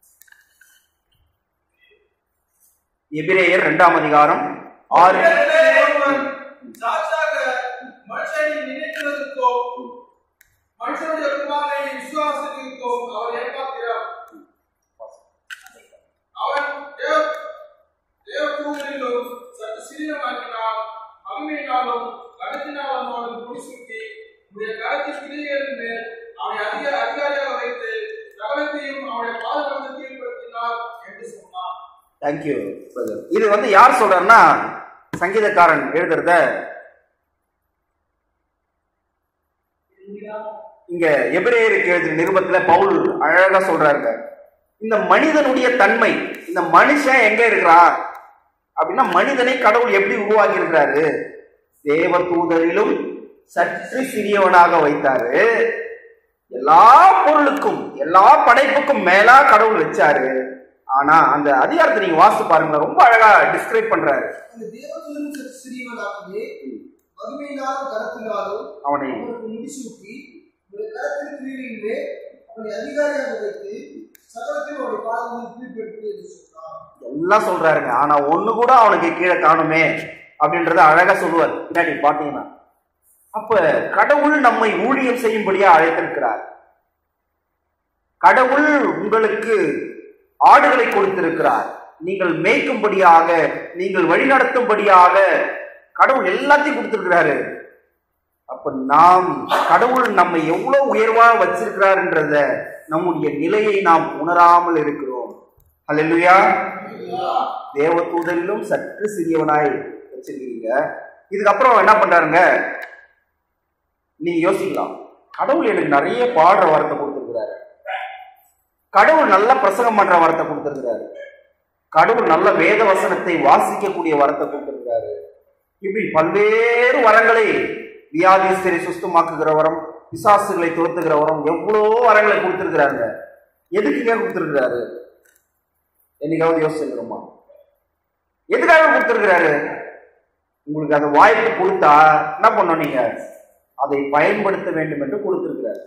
எபிரேயர் இரண்டாம் அதிகாரம் ஆறு சாட்சாக மனுஷனை நினைக்கிறதுக்கோ மனுஷனுடைய குமாரனை விசுவாசத்திற்கோ அவர் ஏமாத்திறார் அவன் தேவ தேவதூதரிலும் சற்று சிறியமாக்கினால் மகிமையினாலும் கருத்தினாலும் அவனை முடிசூட்டி உடைய கருத்தின் கிரியைகளின் மேல் அவனை அதிக அதிகாரியாக வைத்து சகலத்தையும் அவனுடைய பாதுகாப்பு கீழ்படுத்தினார் என்று சொன்னான் தேங்க்யூ இது வந்து யார் சொல்றாருன்னா சங்கீதக்காரன் எழுதுறத இங்க எபிரேயருக்கு எழுதின நிருபத்துல பவுல் அழகா சொல்றாருங்க இந்த மனிதனுடைய தன்மை இந்த மனுஷன் எங்க இருக்கிறான் அப்படின்னா மனிதனை கடவுள் எப்படி உருவாக்கி இருக்கிறாரு தேவ தூதரிலும் சற்று சிறியவனாக வைத்தாரு எல்லா பொருளுக்கும் எல்லா படைப்புக்கும் மேலா கடவுள் வச்சாரு ஆனா அந்த அதிகாரத்தை நீங்க வாசித்து பாருங்க ரொம்ப அழகா டிஸ்கிரைப் பண்றாரு அந்த தேவதூதன் சற்று சிறியவனாகவே மகிமையினாலும் கரத்தினாலும் அவனை அவனுக்கு முடிசூட்டி ஒரு கரத்தின் கீழின் மேல் அவனை அதிகாரியாக வைத்து சகலத்தையும் அவருடைய பாதங்களில் கீழ்ப்படுத்தி என்று சொன்னார் எல்லாம் சொல்றாருங்க ஆனா ஒண்ணு கூட அவனுக்கு கீழே காணுமே அப்படின்றத அழகா சொல்லுவார் பின்னாடி பாத்தீங்கன்னா அப்ப கடவுள் நம்மை ஊழியம் செய்யும்படியா அழைத்திருக்கிறார் கடவுள் உங்களுக்கு ஆடுகளை கொடுத்திருக்கிறார் நீங்கள் மேய்க்கும்படியாக நீங்கள் வழிநடத்தும்படியாக கடவுள் எல்லாத்தையும் கொடுத்திருக்கிறாரு அப்ப நாம் கடவுள் நம்மை எவ்வளவு உயர்வா வச்சிருக்கிறார்ன்றத நம்முடைய நிலையை நாம் உணராமல் இருக்கிறோம் அல்லேலூயா தேவதூதரிலும் சற்று சிறியவனாய் வச்சிருக்கீங்க இதுக்கப்புறம் என்ன பண்றாருங்க நீங்க யோசிக்கலாம் கடவுள் எனக்கு நிறைய பாடுற வரத்தை கொடுத்திருக்கிறாரு கடவுள் நல்ல பிரசங்கம் பண்ற வரத்தை கொடுத்திருக்கிறாரு கடவுள் நல்ல வேத வசனத்தை வாசிக்கக்கூடிய வரத்தை கொடுத்திருக்கிறாரு இப்படி பல்வேறு வரங்களை வியாதிஸ்தரை சுஸ்தமாக்குகிற வரம் பிசாசுகளை துரத்துகிற வரம் எவ்வளோ வரங்களை கொடுத்திருக்கிறாருங்க எதுக்குங்க கொடுத்திருக்கிறாரு என்னைக்காவது யோசிச்சிருக்கிறோமா எதுக்காக கொடுத்திருக்கிறாரு உங்களுக்கு அந்த வாய்ப்பு கொடுத்தா என்ன பண்ணணும் நீங்க அதை பயன்படுத்த வேண்டும் என்று கொடுத்திருக்கிறார்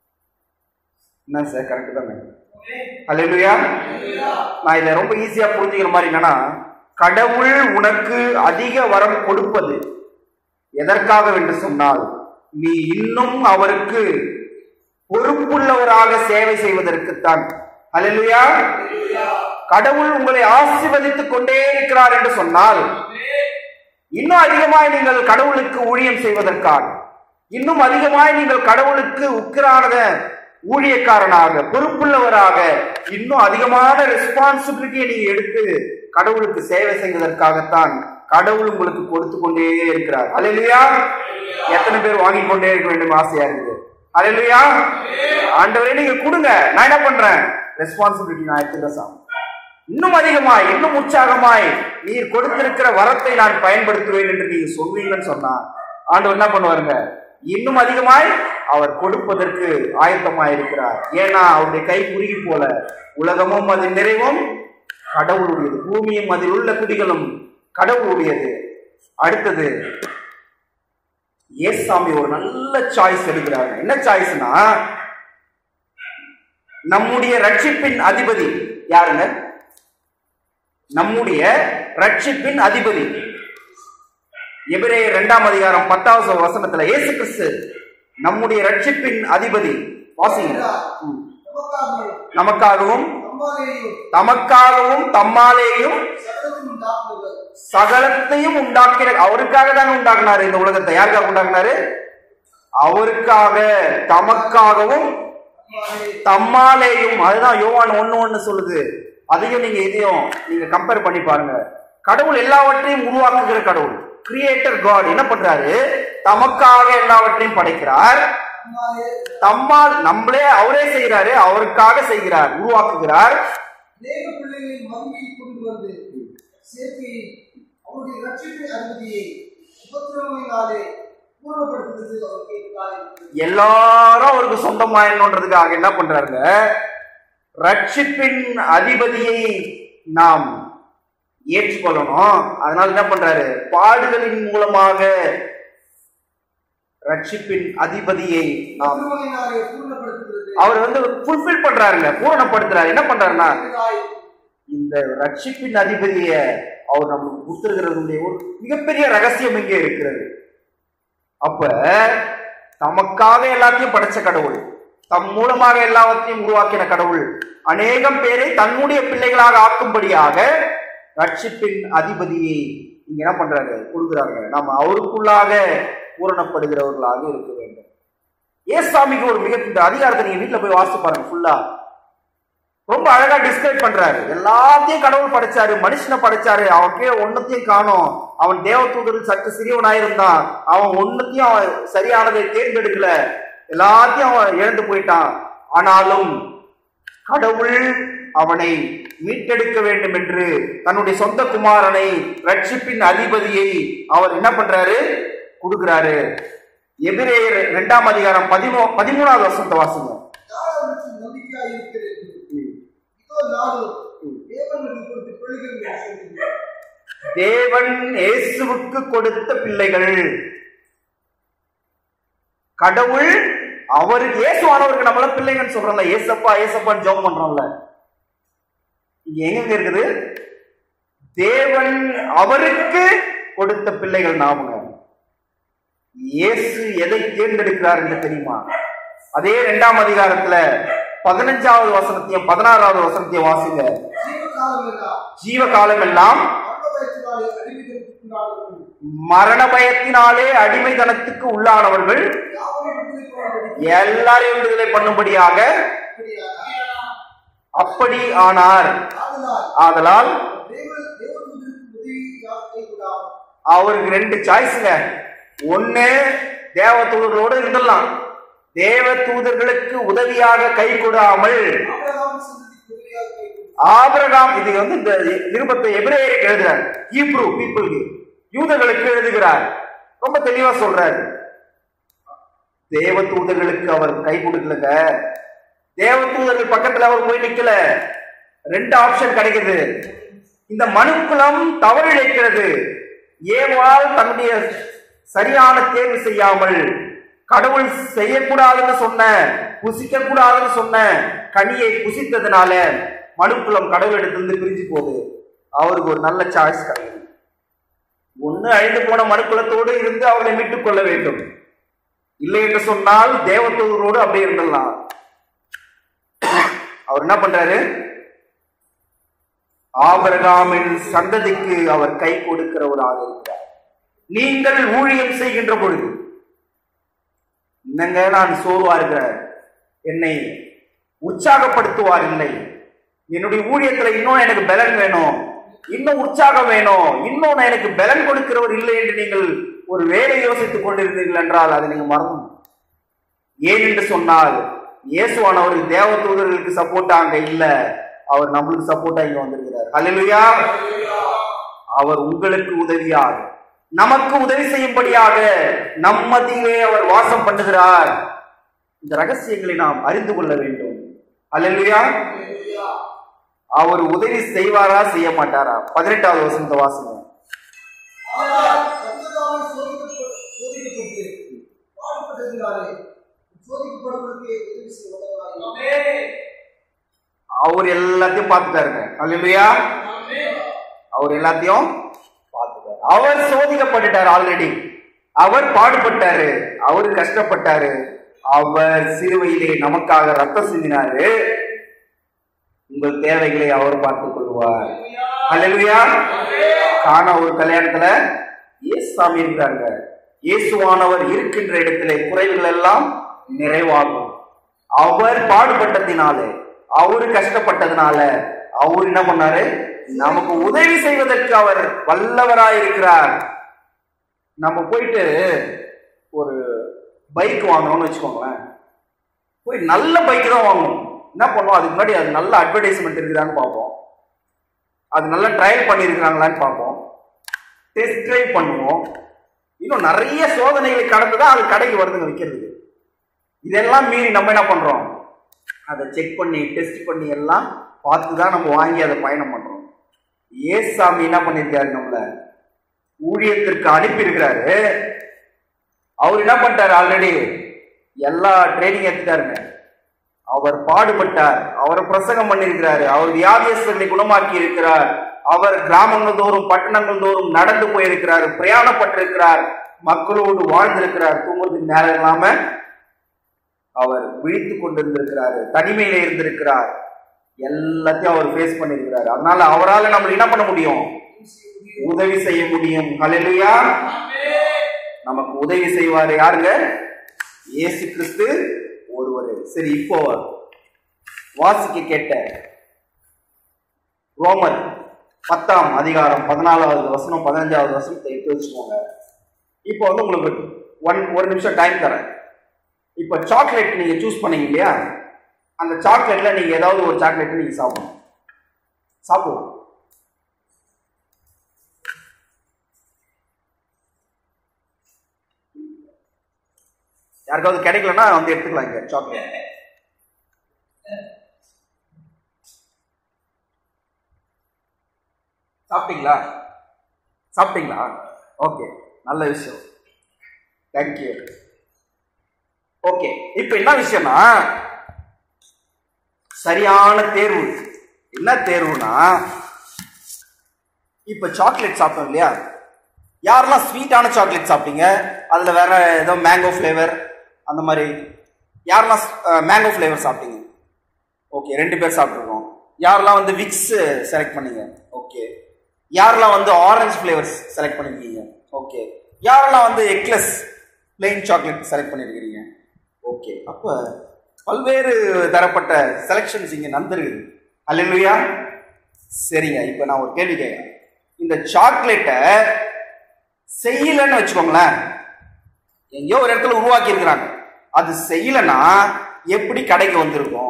என்ன சார் கரெக்ட் தானே அல்லேலூயா நான் இதை ரொம்ப ஈஸியா புரிஞ்சுக்கிற மாதிரி என்னன்னா கடவுள் உனக்கு அதிக வரம் கொடுப்பது எதற்காக என்று சொன்னால் நீ இன்னும் அவருக்கு பொறுப்புள்ளவராக சேவை செய்வதற்குத்தான் அல்லேலூயா கடவுள் உங்களை ஆசீர்வதித்துக் கொண்டே இருக்கிறார் என்று சொன்னால் இன்னும் அதிகமாய் நீங்கள் கடவுளுக்கு ஊழியம் செய்வதற்காக இன்னும் அதிகமாய் நீங்கள் கடவுளுக்கு உக்கிரானத ஊழியக்காரனாக பொறுப்புள்ளவராக இன்னும் அதிகமான ரெஸ்பான்சிபிலிட்டியை நீங்க எடுத்து கடவுளுக்கு சேவை செய்வதற்காகத்தான் கடவுள் உங்களுக்கு கொடுத்து கொண்டே இருக்கிறார் அலையிலையா எத்தனை பேர் வாங்கி கொண்டே இருக்க வேண்டும் ஆசையா இருக்குது அலையிலையா ஆண்டவரே நீங்க கொடுங்க நான் என்ன பண்றேன் ரெஸ்பான்சிபிலிட்டி நான் எடுத்துக்கிறேன் சாமி இன்னும் அதிகமாய் இன்னும் உற்சாகமாய் நீர் கொடுத்திருக்கிற வரத்தை நான் பயன்படுத்துவேன் என்று நீங்க சொல்வீங்கன்னு சொன்னா ஆண்டவர் என்ன பண்ணுவாருங்க இன்னும் அதிகமாய் அவர் கொடுப்பதற்கு ஆயத்தமாய் இருக்கிறார் ஏன்னா அவருடைய கை குறுகி போல உலகமும் அதன் நிறைவும் கடவுளுடையது பூமியும் அதில் உள்ள குடிகளும் கடவுளுடையது அடுத்தது ஏசாமி ஒரு நல்ல சாய்ஸ் எடுக்கிறாங்க என்ன சாய்ஸ்னா நம்முடைய ரட்சிப்பின் அதிபதி யாருங்க நம்முடைய ரட்சிப்பின் அதிபதி எபிரே இரண்டாம் அதிகாரம் பத்தாவது வசனத்துல இயேசு கிறிஸ்து நம்முடைய ரட்சிப்பின் அதிபதி வாசிங்க ம். நமக்காக நமக்காகவும் நம்மாலேயும் தமக்காகவும் தம்மாலேயும் சகலத்தையும் உண்டாக்குவர் சகலத்தையும் உண்டாக்கிற அவருக்காக தானே உண்டாக்குனாரு இந்த உலகத்தை யாருக்காக உண்டாக்குனாரு அவருக்காக தமக்காகவும் நம்மாலே தம்மாலேயும் அதுதான் யோவான் ஒண்ணு ஒண்ணு சொல்லுது அதையும் நீங்க இதையும் நீங்க கம்பேர் பண்ணி பாருங்க கடவுள் எல்லாவற்றையும் உருவாக்குகிற கடவுள் கிரியேட்டர் காட் என்ன பண்றாரு தமக்காக எல்லாவற்றையும் படைக்கிறார் நம்மாலே தம்மால் நம்மளே அவரே செய்கிறாரு அவருக்காக செய்கிறார் உருவாக்குகிறார் அநேக பிள்ளைகளை மகிமையை கொண்டு வந்து சேர்க்கையை அவருடைய ரட்சிப்பின் அதிபதியை உபத்திரவங்களினாலே பூர்ணப்படுத்துவது அவருக்கு காரியம் எல்லாரும் அவருக்கு சொந்தமாயணுன்றதுக்காக என்ன பண்றாருங்க ரட்சிப்பின் அதிபதியை நாம் ஏற்றுக்கொள்ளணும் அதனால என்ன பண்றாரு பாடுகளின் மூலமாக ரட்சிப்பின் அதிபதியை நாம் உபத்திரவங்களினாலே பூர்ணப்படுத்துவது அவர் வந்து ஃபுல்ஃபில் பண்றாருங்க பூரணப்படுத்துறாரு என்ன பண்றாருன்னா அவருக்காய் இந்த ரட்சிப்பின் அதிபதிய அவர் நமக்கு கொடுத்திருக்கிறதுடைய ஒரு மிகப்பெரிய ரகசியம் இங்கே இருக்கிறது அப்ப தமக்காக எல்லாத்தையும் படைச்ச கடவுள் தம் மூலமாக எல்லாவற்றையும் உருவாக்கின கடவுள் அநேகம் பேரை தன்னுடைய பிள்ளைகளாக ஆக்கும்படியாக ரட்சிப்பின் அதிபதியை இங்க என்ன பண்றாங்க கொடுக்குறாங்க நாம அவருக்குள்ளாக பூரணப்படுகிறவர்களாக இருக்க வேண்டும் ஏசாமிக்கு ஒரு மிக இந்த அதிகாரத்தை நீங்க வீட்டுல போய் வாசிச்சு பாருங்க ஃபுல்லா ரொம்ப அழகா டிஸ்கிரைப் பண்றாரு எல்லாத்தையும் கடவுள் படைச்சாரு மனுஷனை படைச்சாரு அவன் கீழே ஒன்னத்தையும் காணோம் அவன் தேவதூதரில் சற்று சிறியவனாயிருந்தான் அவன் ஒன்னத்தையும் அவன் சரியானதை தேர்ந்தெடுக்கல எல்லாத்தையும் அவன் இழந்து போயிட்டான் ஆனாலும் கடவுள் அவனை மீட்டெடுக்க வேண்டும் என்று தன்னுடைய சொந்த குமாரனை ரட்சிப்பின் அதிபதியை அவர் என்ன பண்றாரு கொடுக்கிறாரு எபிரேயர் இரண்டாம் அதிகாரம் பதிமூ பதிமூணாவது வருஷத்தை வாசிங்க யார் அவருக்கு நம்பிக்கையாக இருக்கிறது இதோ நானும் தேவன் எனக்கு கொடுத்த பிள்ளைகள் என்று சொன்னீர்கள். தேவன் இயேசுவுக்கு கொடுத்த பிள்ளைகள் கடவுள் அவருக்கு இயேசுவானவருக்கு நம்மள பிள்ளைங்கன்னு சொல்றோம்ல ஏசப்பா ஏசப்பான்னு ஜெபம் பண்றோம்ல இங்க எங்க இருக்குது தேவன் அவருக்கு கொடுத்த பிள்ளைகள் நாமுங்க இயேசு எதை தேர்ந்தெடுக்கிறார் என்று தெரியுமா அதே இரண்டாம் அதிகாரத்துல பதினஞ்சாவது வசனத்தையும் பதினாறாவது வசனத்தையும் வாசிங்க ஜீவகாலம் எல்லாம் ஜீவ காலம் எல்லாம் மரண பயத்தினாலே அடிமைகளுக்குள்ளானவர்கள் மரண பயத்தினாலே அடிமைத்தனத்துக்கு உள்ளானவர்கள் யாவரை விடுதலை கொள்ளும்படி எல்லாரையும் விடுதலை பண்ணும்படியாக இப்படியாக அப்படி ஆனார் ஆதலால் ஆதலால் தேவ தேவதூதருக்கு உதவியாக கைகூடாமல் அவருக்கு ரெண்டு சாய்ஸுங்க ஒண்ணு தேவ தூதர்களோடு இருந்துடலாம் தேவ தூதர்களுக்கு உதவியாக கை கொடாமல் ஆபிரகாம் சந்ததிக்கு உதவியாக கைகூடும் ஆபிரகாம் இது வந்து இந்த நிருபத்தை எபிரேயருக்கு எழுதுறார் ஹீப்ரு பீப்புளுக்கு யூதர்களுக்கு எழுதுகிறார் ரொம்ப தெளிவா சொல்றாரு தேவ தூதர்களுக்கு அவர் கை கொடுக்கலங்க தேவ தூதர்கள் பக்கத்துல அவர் போய் நிக்கல ரெண்டு ஆப்ஷன் கிடைக்குது இந்த மனுக்குலம் தவறிழைக்கிறது ஏவாள் தன்னுடைய சரியான தேர்வு செய்யாமல் கடவுள் செய்யக்கூடாதுன்னு சொன்ன புசிக்க கூடாதுன்னு சொன்ன கனியை புசித்ததுனால மனுக்குலம் கடவுளிடத்திலிருந்து பிரிஞ்சு போகுது அவருக்கு ஒரு நல்ல சாய்ஸ் கிடைக்குது ஒண்ணு அழிந்து போன மனுக்குலத்தோடு இருந்து அவர்களை மீட்டுக் கொள்ள வேண்டும் இல்லை என்று சொன்னால் தேவதூதரோடு அப்படியே இருந்துடலாம் அவர் என்ன பண்றாரு ஆபரகாமின் சந்ததிக்கு அவர் கை கொடுக்கிறவராக இருக்கிறார் நீங்கள் ஊழியம் செய்கின்ற பொழுது என்னங்க நான் சோர்வா இருக்கிறேன் என்னை உற்சாகப்படுத்துவார் இல்லை என்னுடைய ஊழியத்துல இன்னும் எனக்கு பலன் வேணும் இன்னும் உற்சாகம் வேணும் இன்னும் எனக்கு பலன் கொடுக்கிறவர் இல்லை என்று நீங்கள் ஒரு வேலை யோசித்துக் கொண்டிருந்தீர்கள் என்றால் அதை நீங்க மறந்து ஏன் என்று சொன்னால் இயேசுவானவர் தேவ தூதர்களுக்கு சப்போர்ட்டா அங்க இல்ல அவர் நம்மளுக்கு சப்போர்ட்டா இங்க வந்திருக்கிறார் ஹalleluya அவர் உங்களுக்கு உதவியாக நமக்கு உதவி செய்யும்படியாக நம்மதிலே அவர் வாசம் பண்ணுகிறார் இந்த ரகசியங்களை நாம் அறிந்து கொள்ள வேண்டும் ஹalleluya அவர் உதவி செய்வாரா செய்ய மாட்டாரா பதினெட்டாவது வசனத்தை வாசுங்க ஆனால் கர்த்தரால் சோதிக்கப்பட்டு சோதிக்கப்பட்டு பாடுபட்டதினாலே சோதிக்கப்படுவதற்கு உதவி செய்ய வல்லவராய் அவர் எல்லாத்தையும் பார்த்துட்டாருங்க ஹalleluya அவர் எல்லாத்தையும் பார்த்துட்டாரு அவர் சோதிக்கப்பட்டுட்டார் ஆல்ரெடி அவர் பாடுபட்டாரு அவர் கஷ்டப்பட்டாரு அவர் சிறுவையிலே நமக்காக ரத்தம் சிந்தினாரு உங்கள் தேவைகளை அவர் பார்த்துக் கொள்வார் ஹalleluya காண ஒரு கல்யாணத்துல இயேசு சாமி இருக்கிறாங்க இயேசுவானவர் இருக்கின்ற இடத்திலே குறைவுகள் எல்லாம் நிறைவாகும் அவர் பாடுபட்டதினாலே அவரு கஷ்டப்பட்டதுனால அவர் என்ன பண்ணாரு நமக்கு உதவி செய்வதற்கு அவர் வல்லவராய் இருக்கிறார் நம்ம போயிட்டு ஒரு பைக் வாங்கணும்னு வச்சுக்கோங்களேன் போய் நல்ல பைக் தான் வாங்கணும் என்ன பண்ணுவோம் அதுக்கு முன்னாடி அது நல்ல அட்வர்டைஸ்மெண்ட் இருக்குதான்னு பார்ப்போம் அது நல்லா ட்ரையல் பண்ணியிருக்கிறாங்களான்னு பார்ப்போம் டெஸ்ட் ட்ரைவ் பண்ணுவோம் இன்னும் நிறைய சோதனைகளை கடந்து தான் அது கடைக்கு வருதுங்க விற்கிறதுக்கு இதெல்லாம் மீறி நம்ம என்ன பண்றோம் அதை செக் பண்ணி டெஸ்ட் பண்ணி எல்லாம் பார்த்து தான் நம்ம வாங்கி அதை பயணம் பண்றோம் ஏசாமி என்ன பண்ணியிருக்காரு நம்மள ஊழியத்திற்கு அனுப்பியிருக்கிறாரு அவர் என்ன பண்ணிட்டாரு ஆல்ரெடி எல்லா ட்ரைனிங் எடுத்துட்டாருங்க அவர் பாடுபட்டார் அவர் பிரசங்கம் பண்ணியிருக்கிறாரு அவர் வியாதியஸ்தர்களை குணமாக்கி இருக்கிறார் அவர் கிராமங்கள் தோறும் பட்டணங்கள் தோறும் நடந்து போயிருக்கிறார் பிரயாணப்பட்டிருக்கிறார் மக்களோடு வாழ்ந்திருக்கிறார் தூங்குறதுக்கு நேரம் இல்லாம அவர் விழித்துக் கொண்டிருந்திருக்கிறாரு தனிமையில இருந்திருக்கிறார் எல்லாத்தையும் அவர் ஃபேஸ் பண்ணியிருக்கிறாரு அதனால அவரால் நம்ம என்ன பண்ண முடியும் உதவி செய்ய முடியும் ஹalleluya நமக்கு உதவி செய்வாரு யாருங்க இயேசு கிறிஸ்து ஒருவர் சரி இப்போ வாசிக்க கேட்ட ரோமர் பத்தாம் அதிகாரம் பதினாலாவது வசனம் பதினஞ்சாவது வசனத்தை எடுத்து வச்சுக்கோங்க இப்போ வந்து உங்களுக்கு ஒன் ஒரு நிமிஷம் டைம் தரேன் இப்போ சாக்லேட் நீங்க சூஸ் பண்ணீங்க இல்லையா அந்த சாக்லேட்ல நீங்க ஏதாவது ஒரு சாக்லேட் நீங்க சாப்பிடணும் சாப்பிடுவோம் யாருக்காவது கிடைக்கலன்னா வந்து எடுத்துக்கலாம் இங்க சாக்லேட் சாப்பிட்டீங்களா சாப்பிட்டீங்களா ஓகே நல்ல விஷயம் தேங்க்யூ ஓகே இப்போ என்ன விஷயம்னா சரியான தேர்வு என்ன தேர்வுனா இப்போ சாக்லேட் சாப்பிட்டோம் இல்லையா யாரெல்லாம் ஸ்வீட்டான சாக்லேட் சாப்பிட்டீங்க அதில் வேற ஏதோ மேங்கோ ஃப்ளேவர் அந்த மாதிரி யாரெல்லாம் மேங்கோ ஃப்ளேவர் சாப்பிட்டீங்க ஓகே ரெண்டு பேர் சாப்பிட்ருக்கோம் யாரெல்லாம் வந்து விக்ஸ் செலக்ட் பண்ணீங்க ஓகே யாரெல்லாம் வந்து ஆரஞ்சு ஃப்ளேவர்ஸ் செலக்ட் பண்ணிருக்கீங்க ஓகே யாரெல்லாம் வந்து எக்லெஸ் பிளெயின் சாக்லேட் செலக்ட் பண்ணியிருக்கிறீங்க ஓகே அப்போ பல்வேறு தரப்பட்ட செலெக்ஷன்ஸ் இங்கே நடந்திருக்குது அல்லையா சரிங்க இப்போ நான் ஒரு கேள்வி கேட்குறேன் இந்த சாக்லேட்டை செய்யலன்னு வச்சுக்கோங்களேன் எங்கேயோ ஒரு இடத்துல உருவாக்கி இருக்கிறாங்க அது செய்யலைன்னா எப்படி கடைக்கு வந்திருக்கும்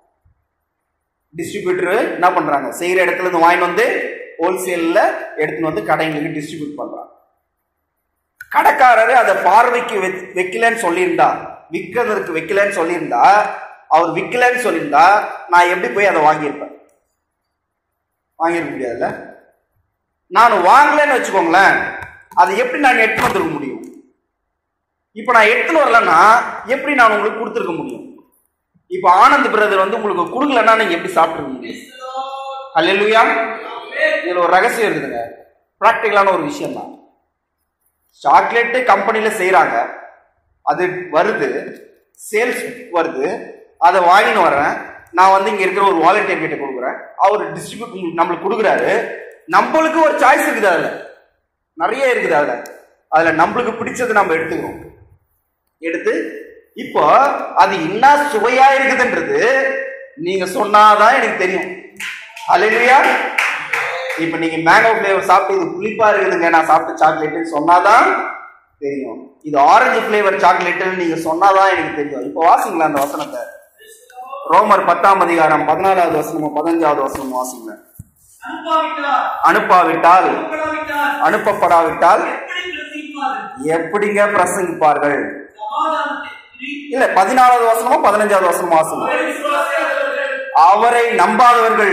டிஸ்ட்ரிபியூட்டர் என்ன பண்றாங்க செய்யற இடத்துல இருந்து வாங்கிட்டு வந்து ஹோல்சேல்ல எடுத்துன்னு வந்து கடைங்களுக்கு டிஸ்ட்ரிபியூட் பண்றாங்க கடைக்காரரு அதை பார்வைக்கு வெ- வைக்கலன்னு சொல்லியிருந்தா விற்கிறதுக்கு வைக்கலன்னு சொல்லியிருந்தா அவர் விற்கலன்னு சொல்லியிருந்தா நான் எப்படி போய் அதை வாங்கியிருப்பேன் வாங்கியிருக்க முடியாதுல்ல நான் வாங்கலைன்னு வச்சுக்கோங்களேன் அதை எப்படி நான் எடுத்துன்னு வந்துருக்க முடியும் இப்போ நான் எடுத்துன்னு வரலன்னா எப்படி நான் உங்களுக்கு கொடுத்துருக்க முடியும் இப்போ ஆனந்த் பிரதர் வந்து உங்களுக்கு கொடுக்கலன்னா நீங்க எப்படி சாப்பிட்டுருக்க முடியும் அல்லேலூயா இதுல ஒரு ரகசியம் இருக்குதுங்க ப்ராக்டிக்கலான ஒரு விஷயம் தான் சாக்லேட்டு கம்பெனியில் செய்கிறாங்க அது வருது சேல்ஸ் வருது அதை வாங்கின்னு வர்றேன் நான் வந்து இங்கே இருக்கிற ஒரு வாலண்டியர் கிட்ட கொடுக்குறேன் அவர் டிஸ்ட்ரிபியூட் நம்மளுக்கு கொடுக்குறாரு நம்மளுக்கு ஒரு சாய்ஸ் இருக்குது அதில் நிறைய இருக்குது அதில் அதில் நம்மளுக்கு பிடிச்சது நம்ம எடுத்துக்கிறோம் எடுத்து இப்போ அது என்ன சுவையா இருக்குதுன்றது நீங்க சொன்னாதான் எனக்கு தெரியும் அல்லையா இப்ப நீங்க மேங்கோ ஃபிளேவர் சாப்பிட்டு இது புளிப்பா இருக்குதுங்க நான் சாப்பிட்ட சாக்லேட்னு சொன்னாதான் தெரியும் இது ஆரஞ்சு ஃபிளேவர் சாக்லேட்னு நீங்க சொன்னாதான் எனக்கு தெரியும் இப்போ வாசிங்களா அந்த வசனத்தை ரோமர் பத்தாம் அதிகாரம் பதினாலாவது வசனமும் பதினஞ்சாவது வசனமும் வாசிங்க அனுப்பாவிட்டார் அனுப்பாவிட்டால் அனுப்பப்படாவிட்டார் அனுப்பப்படாவிட்டால் எப்படி பிரசங்கிப்பார்கள் எப்படிங்க பிரசங்கிப்பார்கள் சமாதானத்தை குறி இல்ல பதினாலாவது வசனமும் பதினஞ்சாவது வசனமும் வாசிங்க அவரை விசுவாசியாதவர்கள் அவரை நம்பாதவர்கள்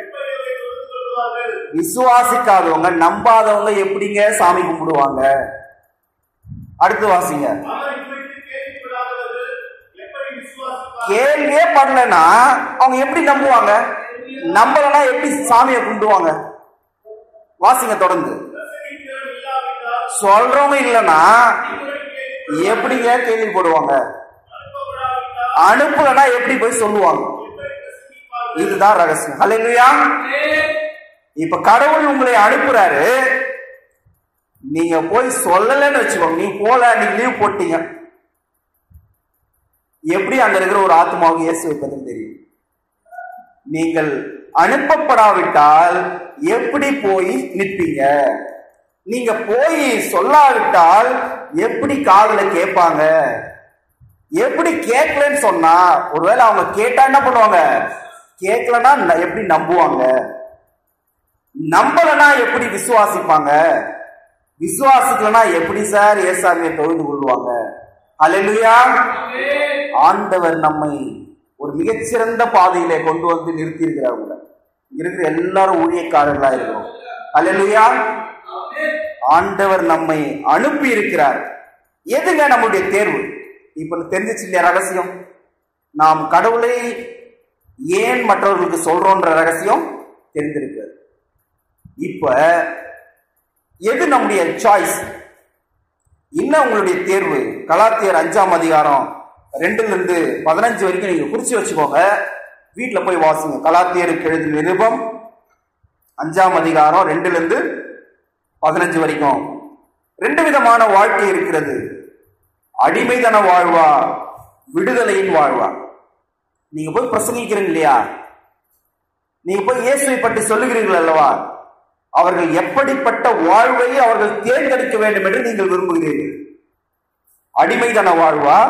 விசுவாசிக்காதவங்க நம்பாதவங்க எப்படிங்க சாமி கும்பிடுவாங்க அடுத்து வாசிங்க கேள்வியே பண்ணலன்னா அவங்க எப்படி நம்புவாங்க நம்பலன்னா எப்படி சாமியை கும்பிடுவாங்க வாசிங்க தொடர்ந்து சொல்றவங்க இல்லைன்னா எப்படிங்க கேள்வி போடுவாங்க அனுப்பலன்னா எப்படி போய் சொல்லுவாங்க இதுதான் ரகசியம் ஹalleluya இப்ப கடவுள் உங்களை அனுப்புறாரு நீங்க போய் சொல்லலைன்னு வச்சுக்கோங்க நீ போல நீங்க லீவ் போட்டீங்க எப்படி அங்க இருக்கிற ஒரு ஆத்மாவுக்கு இயேசு வைப்பதுன்னு தெரியும் நீங்கள் அனுப்பப்படாவிட்டால் எப்படி போய் நிற்பீங்க நீங்க போய் சொல்லாவிட்டால் எப்படி காதுல கேட்பாங்க எப்படி கேட்கலன்னு சொன்னா ஒருவேளை அவங்க கேட்டா என்ன பண்ணுவாங்க கேட்கலன்னா ந- எப்படி நம்புவாங்க நம்பலனா எப்படி விசுவாசிப்பாங்க விசுவாசிக்கலனா எப்படி சார் ஏசாமியை தொழுது கொள்வாங்க அல்லேலூயா ஆண்டவர் நம்மை ஒரு மிகச்சிறந்த பாதையிலே கொண்டு வந்து நிறுத்தி இருக்கிறாங்க இருக்கிற எல்லாரும் ஊழியக்காரர்களா இருக்கிறோம் அல்லேலூயா ஆண்டவர் நம்மை அனுப்பி இருக்கிறார் எதுங்க நம்முடைய தேர்வு இப்ப தெரிஞ்சிச்சு இல்லையா ரகசியம் நாம் கடவுளை ஏன் மற்றவர்களுக்கு சொல்றோன்ற ரகசியம் தெரிந்திருக்கிறது இப்ப எது நம்முடைய சாய்ஸ் என்ன உங்களுடைய தேர்வு கலாத்தியர் அஞ்சாம் அதிகாரம் ரெண்டுல இருந்து பதினஞ்சு வரைக்கும் நீங்க குறிச்சு வச்சுக்கோங்க வீட்டுல போய் வாசிங்க கலாத்தியருக்கு எழுதின நிருபம் அஞ்சாம் அதிகாரம் ரெண்டுல இருந்து பதினஞ்சு வரைக்கும் ரெண்டு விதமான வாழ்க்கை இருக்கிறது அடிமைதன வாழ்வா விடுதலையின் வாழ்வா நீங்க போய் பிரசங்கிக்கிறீங்க இல்லையா நீங்க போய் இயேசுவை பற்றி சொல்லுகிறீர்கள் அல்லவா அவர்கள் எப்படிப்பட்ட வாழ்வை அவர்கள் தேர்ந்தெடுக்க வேண்டும் என்று நீங்கள் விரும்புகிறீர்கள் அடிமைதன வாழ்வா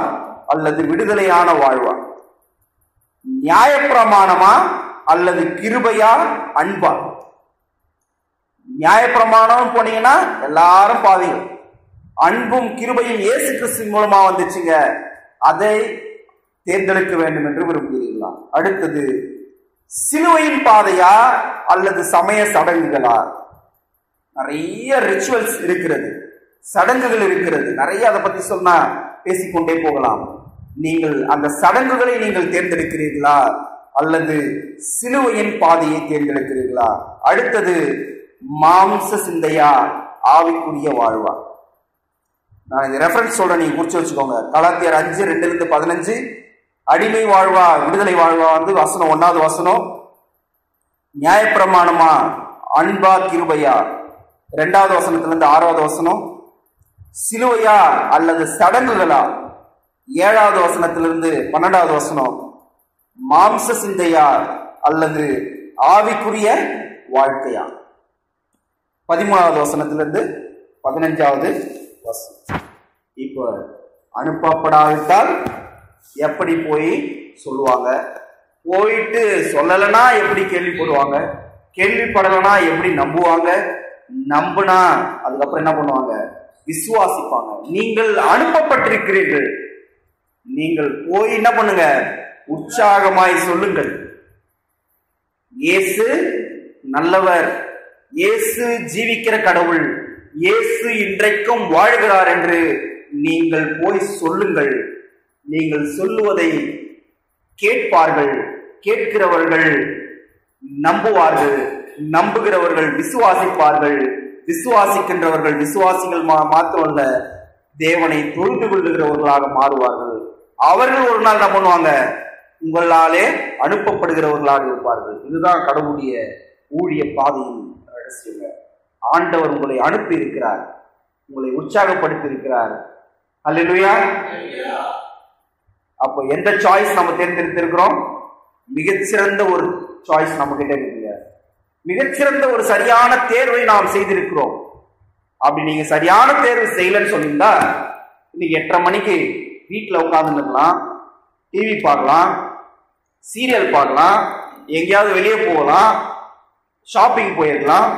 அல்லது விடுதலையான வாழ்வா நியாயப்பிரமாணமா அல்லது கிருபையா அன்பா நியாயப்பிரமாணம் போனீங்கன்னா எல்லாரும் பாவிகள் அன்பும் கிருபையும் இயேசு கிறிஸ்து மூலமா வந்துச்சுங்க அதை தேர்ந்தெடுக்க வேண்டும் என்று விரும்புகிறீர்களா அடுத்தது சிலுவையின் பாதையா அல்லது சமய சடங்குகளா நிறைய ரிச்சுவல்ஸ் இருக்கிறது சடங்குகள் இருக்கிறது நிறைய அதை பத்தி சொன்னா பேசிக்கொண்டே போகலாம் நீங்கள் அந்த சடங்குகளை நீங்கள் தேர்ந்தெடுக்கிறீர்களா அல்லது சிலுவையின் பாதையை தேர்ந்தெடுக்கிறீர்களா அடுத்தது மாம்ச சிந்தையா ஆவிக்குரிய வாழ்வா நான் இது ரெஃபரன்ஸ் சொல்றேன் நீங்க குறிச்சு வச்சுக்கோங்க கலாத்தியர் அஞ்சு ரெண்டுல இருந்து பதினஞ்சு அடிமை வாழ்வா விடுதலை வாழ்வா வந்து வசனம் ஒன்னாவது வசனம் நியாயப்பிரமாணமா அன்பா கிருபையா ரெண்டாவது வசனத்துல இருந்து ஆறாவது வசனம் சிலுவையா அல்லது சடங்குகளா ஏழாவது வசனத்திலிருந்து பன்னெண்டாவது வசனம் மாம்ச சிந்தையா அல்லது ஆவிக்குரிய வாழ்க்கையா பதிமூணாவது வசனத்திலிருந்து பதினஞ்சாவது வசனம் இப்போ அனுப்பப்படாவிட்டால் எப்படி போய் சொல்லுவாங்க போயிட்டு சொல்லலைன்னா எப்படி கேள்விப்படுவாங்க கேள்விப்படலைன்னா எப்படி நம்புவாங்க நம்புனா அதுக்கப்புறம் என்ன பண்ணுவாங்க விசுவாசிப்பாங்க நீங்கள் அனுப்பப்பட்டிருக்கிறீர்கள் நீங்கள் போய் என்ன பண்ணுங்க உற்சாகமாய் சொல்லுங்கள் இயேசு நல்லவர் இயேசு ஜீவிக்கிற கடவுள் இயேசு இன்றைக்கும் வாழ்கிறார் என்று நீங்கள் போய் சொல்லுங்கள் நீங்கள் சொல்லுவதை கேட்பார்கள் கேட்கிறவர்கள் நம்புவார்கள் நம்புகிறவர்கள் விசுவாசிப்பார்கள் விசுவாசிக்கின்றவர்கள் விசுவாசிகள் மா- மாத்திரமல்ல தேவனை தொழுது கொள்ளுகிறவர்களாக மாறுவார்கள் அவர்கள் ஒரு நாள் என்ன பண்ணுவாங்க உங்களாலே அனுப்பப்படுகிறவர்களாக இருப்பார்கள் இதுதான் கடவுளுடைய ஊழிய பாதையின் ரகசியங்க ஆண்டவர் உங்களை அனுப்பி இருக்கிறார் உங்களை உற்சாகப்படுத்தி இருக்கிறார் அல்லேலூயா அப்போ எந்த சாய்ஸ் நம்ம தேர்ந்தெடுத்திருக்கிறோம் மிகச்சிறந்த ஒரு சாய்ஸ் நம்ம கிட்ட இருக்குங்க மிகச்சிறந்த ஒரு சரியான தேர்வை நாம் செய்திருக்கிறோம் அப்படி நீங்க சரியான தேர்வு செய்யலன்னு சொல்லியிருந்தா இன்னைக்கு எட்டரை மணிக்கு வீட்டில் உட்காந்துருக்கலாம் டிவி பார்க்கலாம் சீரியல் பார்க்கலாம் எங்கேயாவது வெளியே போகலாம் ஷாப்பிங் போயிருக்கலாம்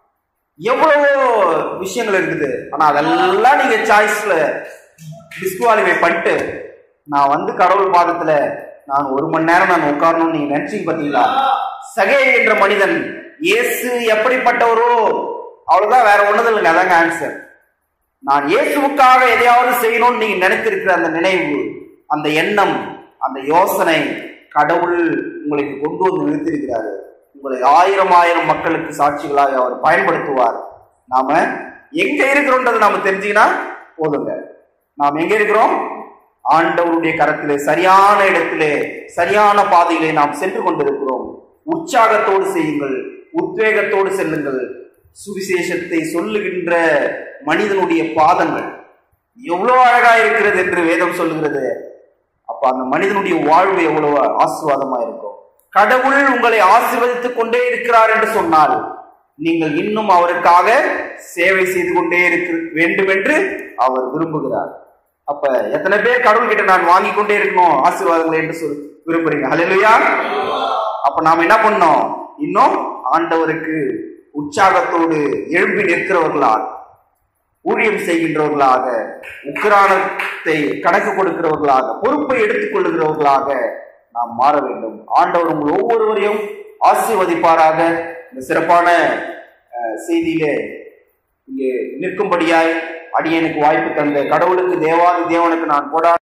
எவ்வளவோ விஷயங்கள் இருக்குது ஆனா அதெல்லாம் நீங்க சாய்ஸ்ல டிஸ்குவாலிஃபை பண்ணிட்டு நான் வந்து கடவுள் பாதத்துல நான் ஒரு மணி நேரம் நான் உட்காரணும்னு நீங்க நினைச்சீங்க பாத்தீங்களா சகே என்ற மனிதன் இயேசு எப்படிப்பட்டவரோ அவ்வளவுதான் வேற ஒண்ணுது இல்லைங்க அதாங்க ஆன்சர் நான் இயேசுவுக்காக எதையாவது செய்யணும்னு நீங்க நினைத்திருக்கிற அந்த நினைவு அந்த எண்ணம் அந்த யோசனை கடவுள் உங்களுக்கு கொண்டு வந்து நிறுத்திருக்கிறாரு உங்களை ஆயிரம் ஆயிரம் மக்களுக்கு சாட்சிகளாக அவர் பயன்படுத்துவார் நாம எங்க இருக்கிறோன்றதை நாம தெரிஞ்சுக்கினா போதுங்க நாம் எங்க இருக்கிறோம் ஆண்டவருடைய கரத்திலே சரியான இடத்திலே சரியான பாதையிலே நாம் சென்று கொண்டிருக்கிறோம் உற்சாகத்தோடு செய்யுங்கள் உத்வேகத்தோடு செல்லுங்கள் சுவிசேஷத்தை சொல்லுகின்ற மனிதனுடைய பாதங்கள் எவ்வளவு அழகா இருக்கிறது என்று வேதம் சொல்லுகிறது அப்ப அந்த மனிதனுடைய வாழ்வு எவ்வளவு ஆசீர்வாதமா இருக்கும் கடவுள் உங்களை ஆசீர்வதித்துக் கொண்டே இருக்கிறார் என்று சொன்னால் நீங்கள் இன்னும் அவருக்காக சேவை செய்து கொண்டே இருக்க வேண்டும் என்று அவர் விரும்புகிறார் அப்ப எத்தனை பேர் கடவுள் கிட்ட நான் வாங்கி கொண்டே இருக்கணும் ஆசீர்வாதங்களை என்று சொல் விரும்புறீங்க ஹalleluya அப்ப நாம என்ன பண்ணோம் இன்னும் ஆண்டவருக்கு உற்சாகத்தோடு எழும்பி நிற்கிறவர்களால் ஊழியம் செய்கின்றவர்களாக உக்கிரானத்தை கணக்கு கொடுக்கிறவர்களாக பொறுப்பை எடுத்துக் கொள்ளுகிறவர்களாக நாம் மாற வேண்டும் ஆண்டவர் உங்கள் ஒவ்வொருவரையும் ஆசீர்வதிப்பாராக இந்த சிறப்பான அஹ், செய்தியிலே இங்கே நிற்கும்படியாய் அடியனுக்கு வாய்ப்பு தந்த கடவுளுக்கு தேவாதி தேவனுக்கு நான் கொடா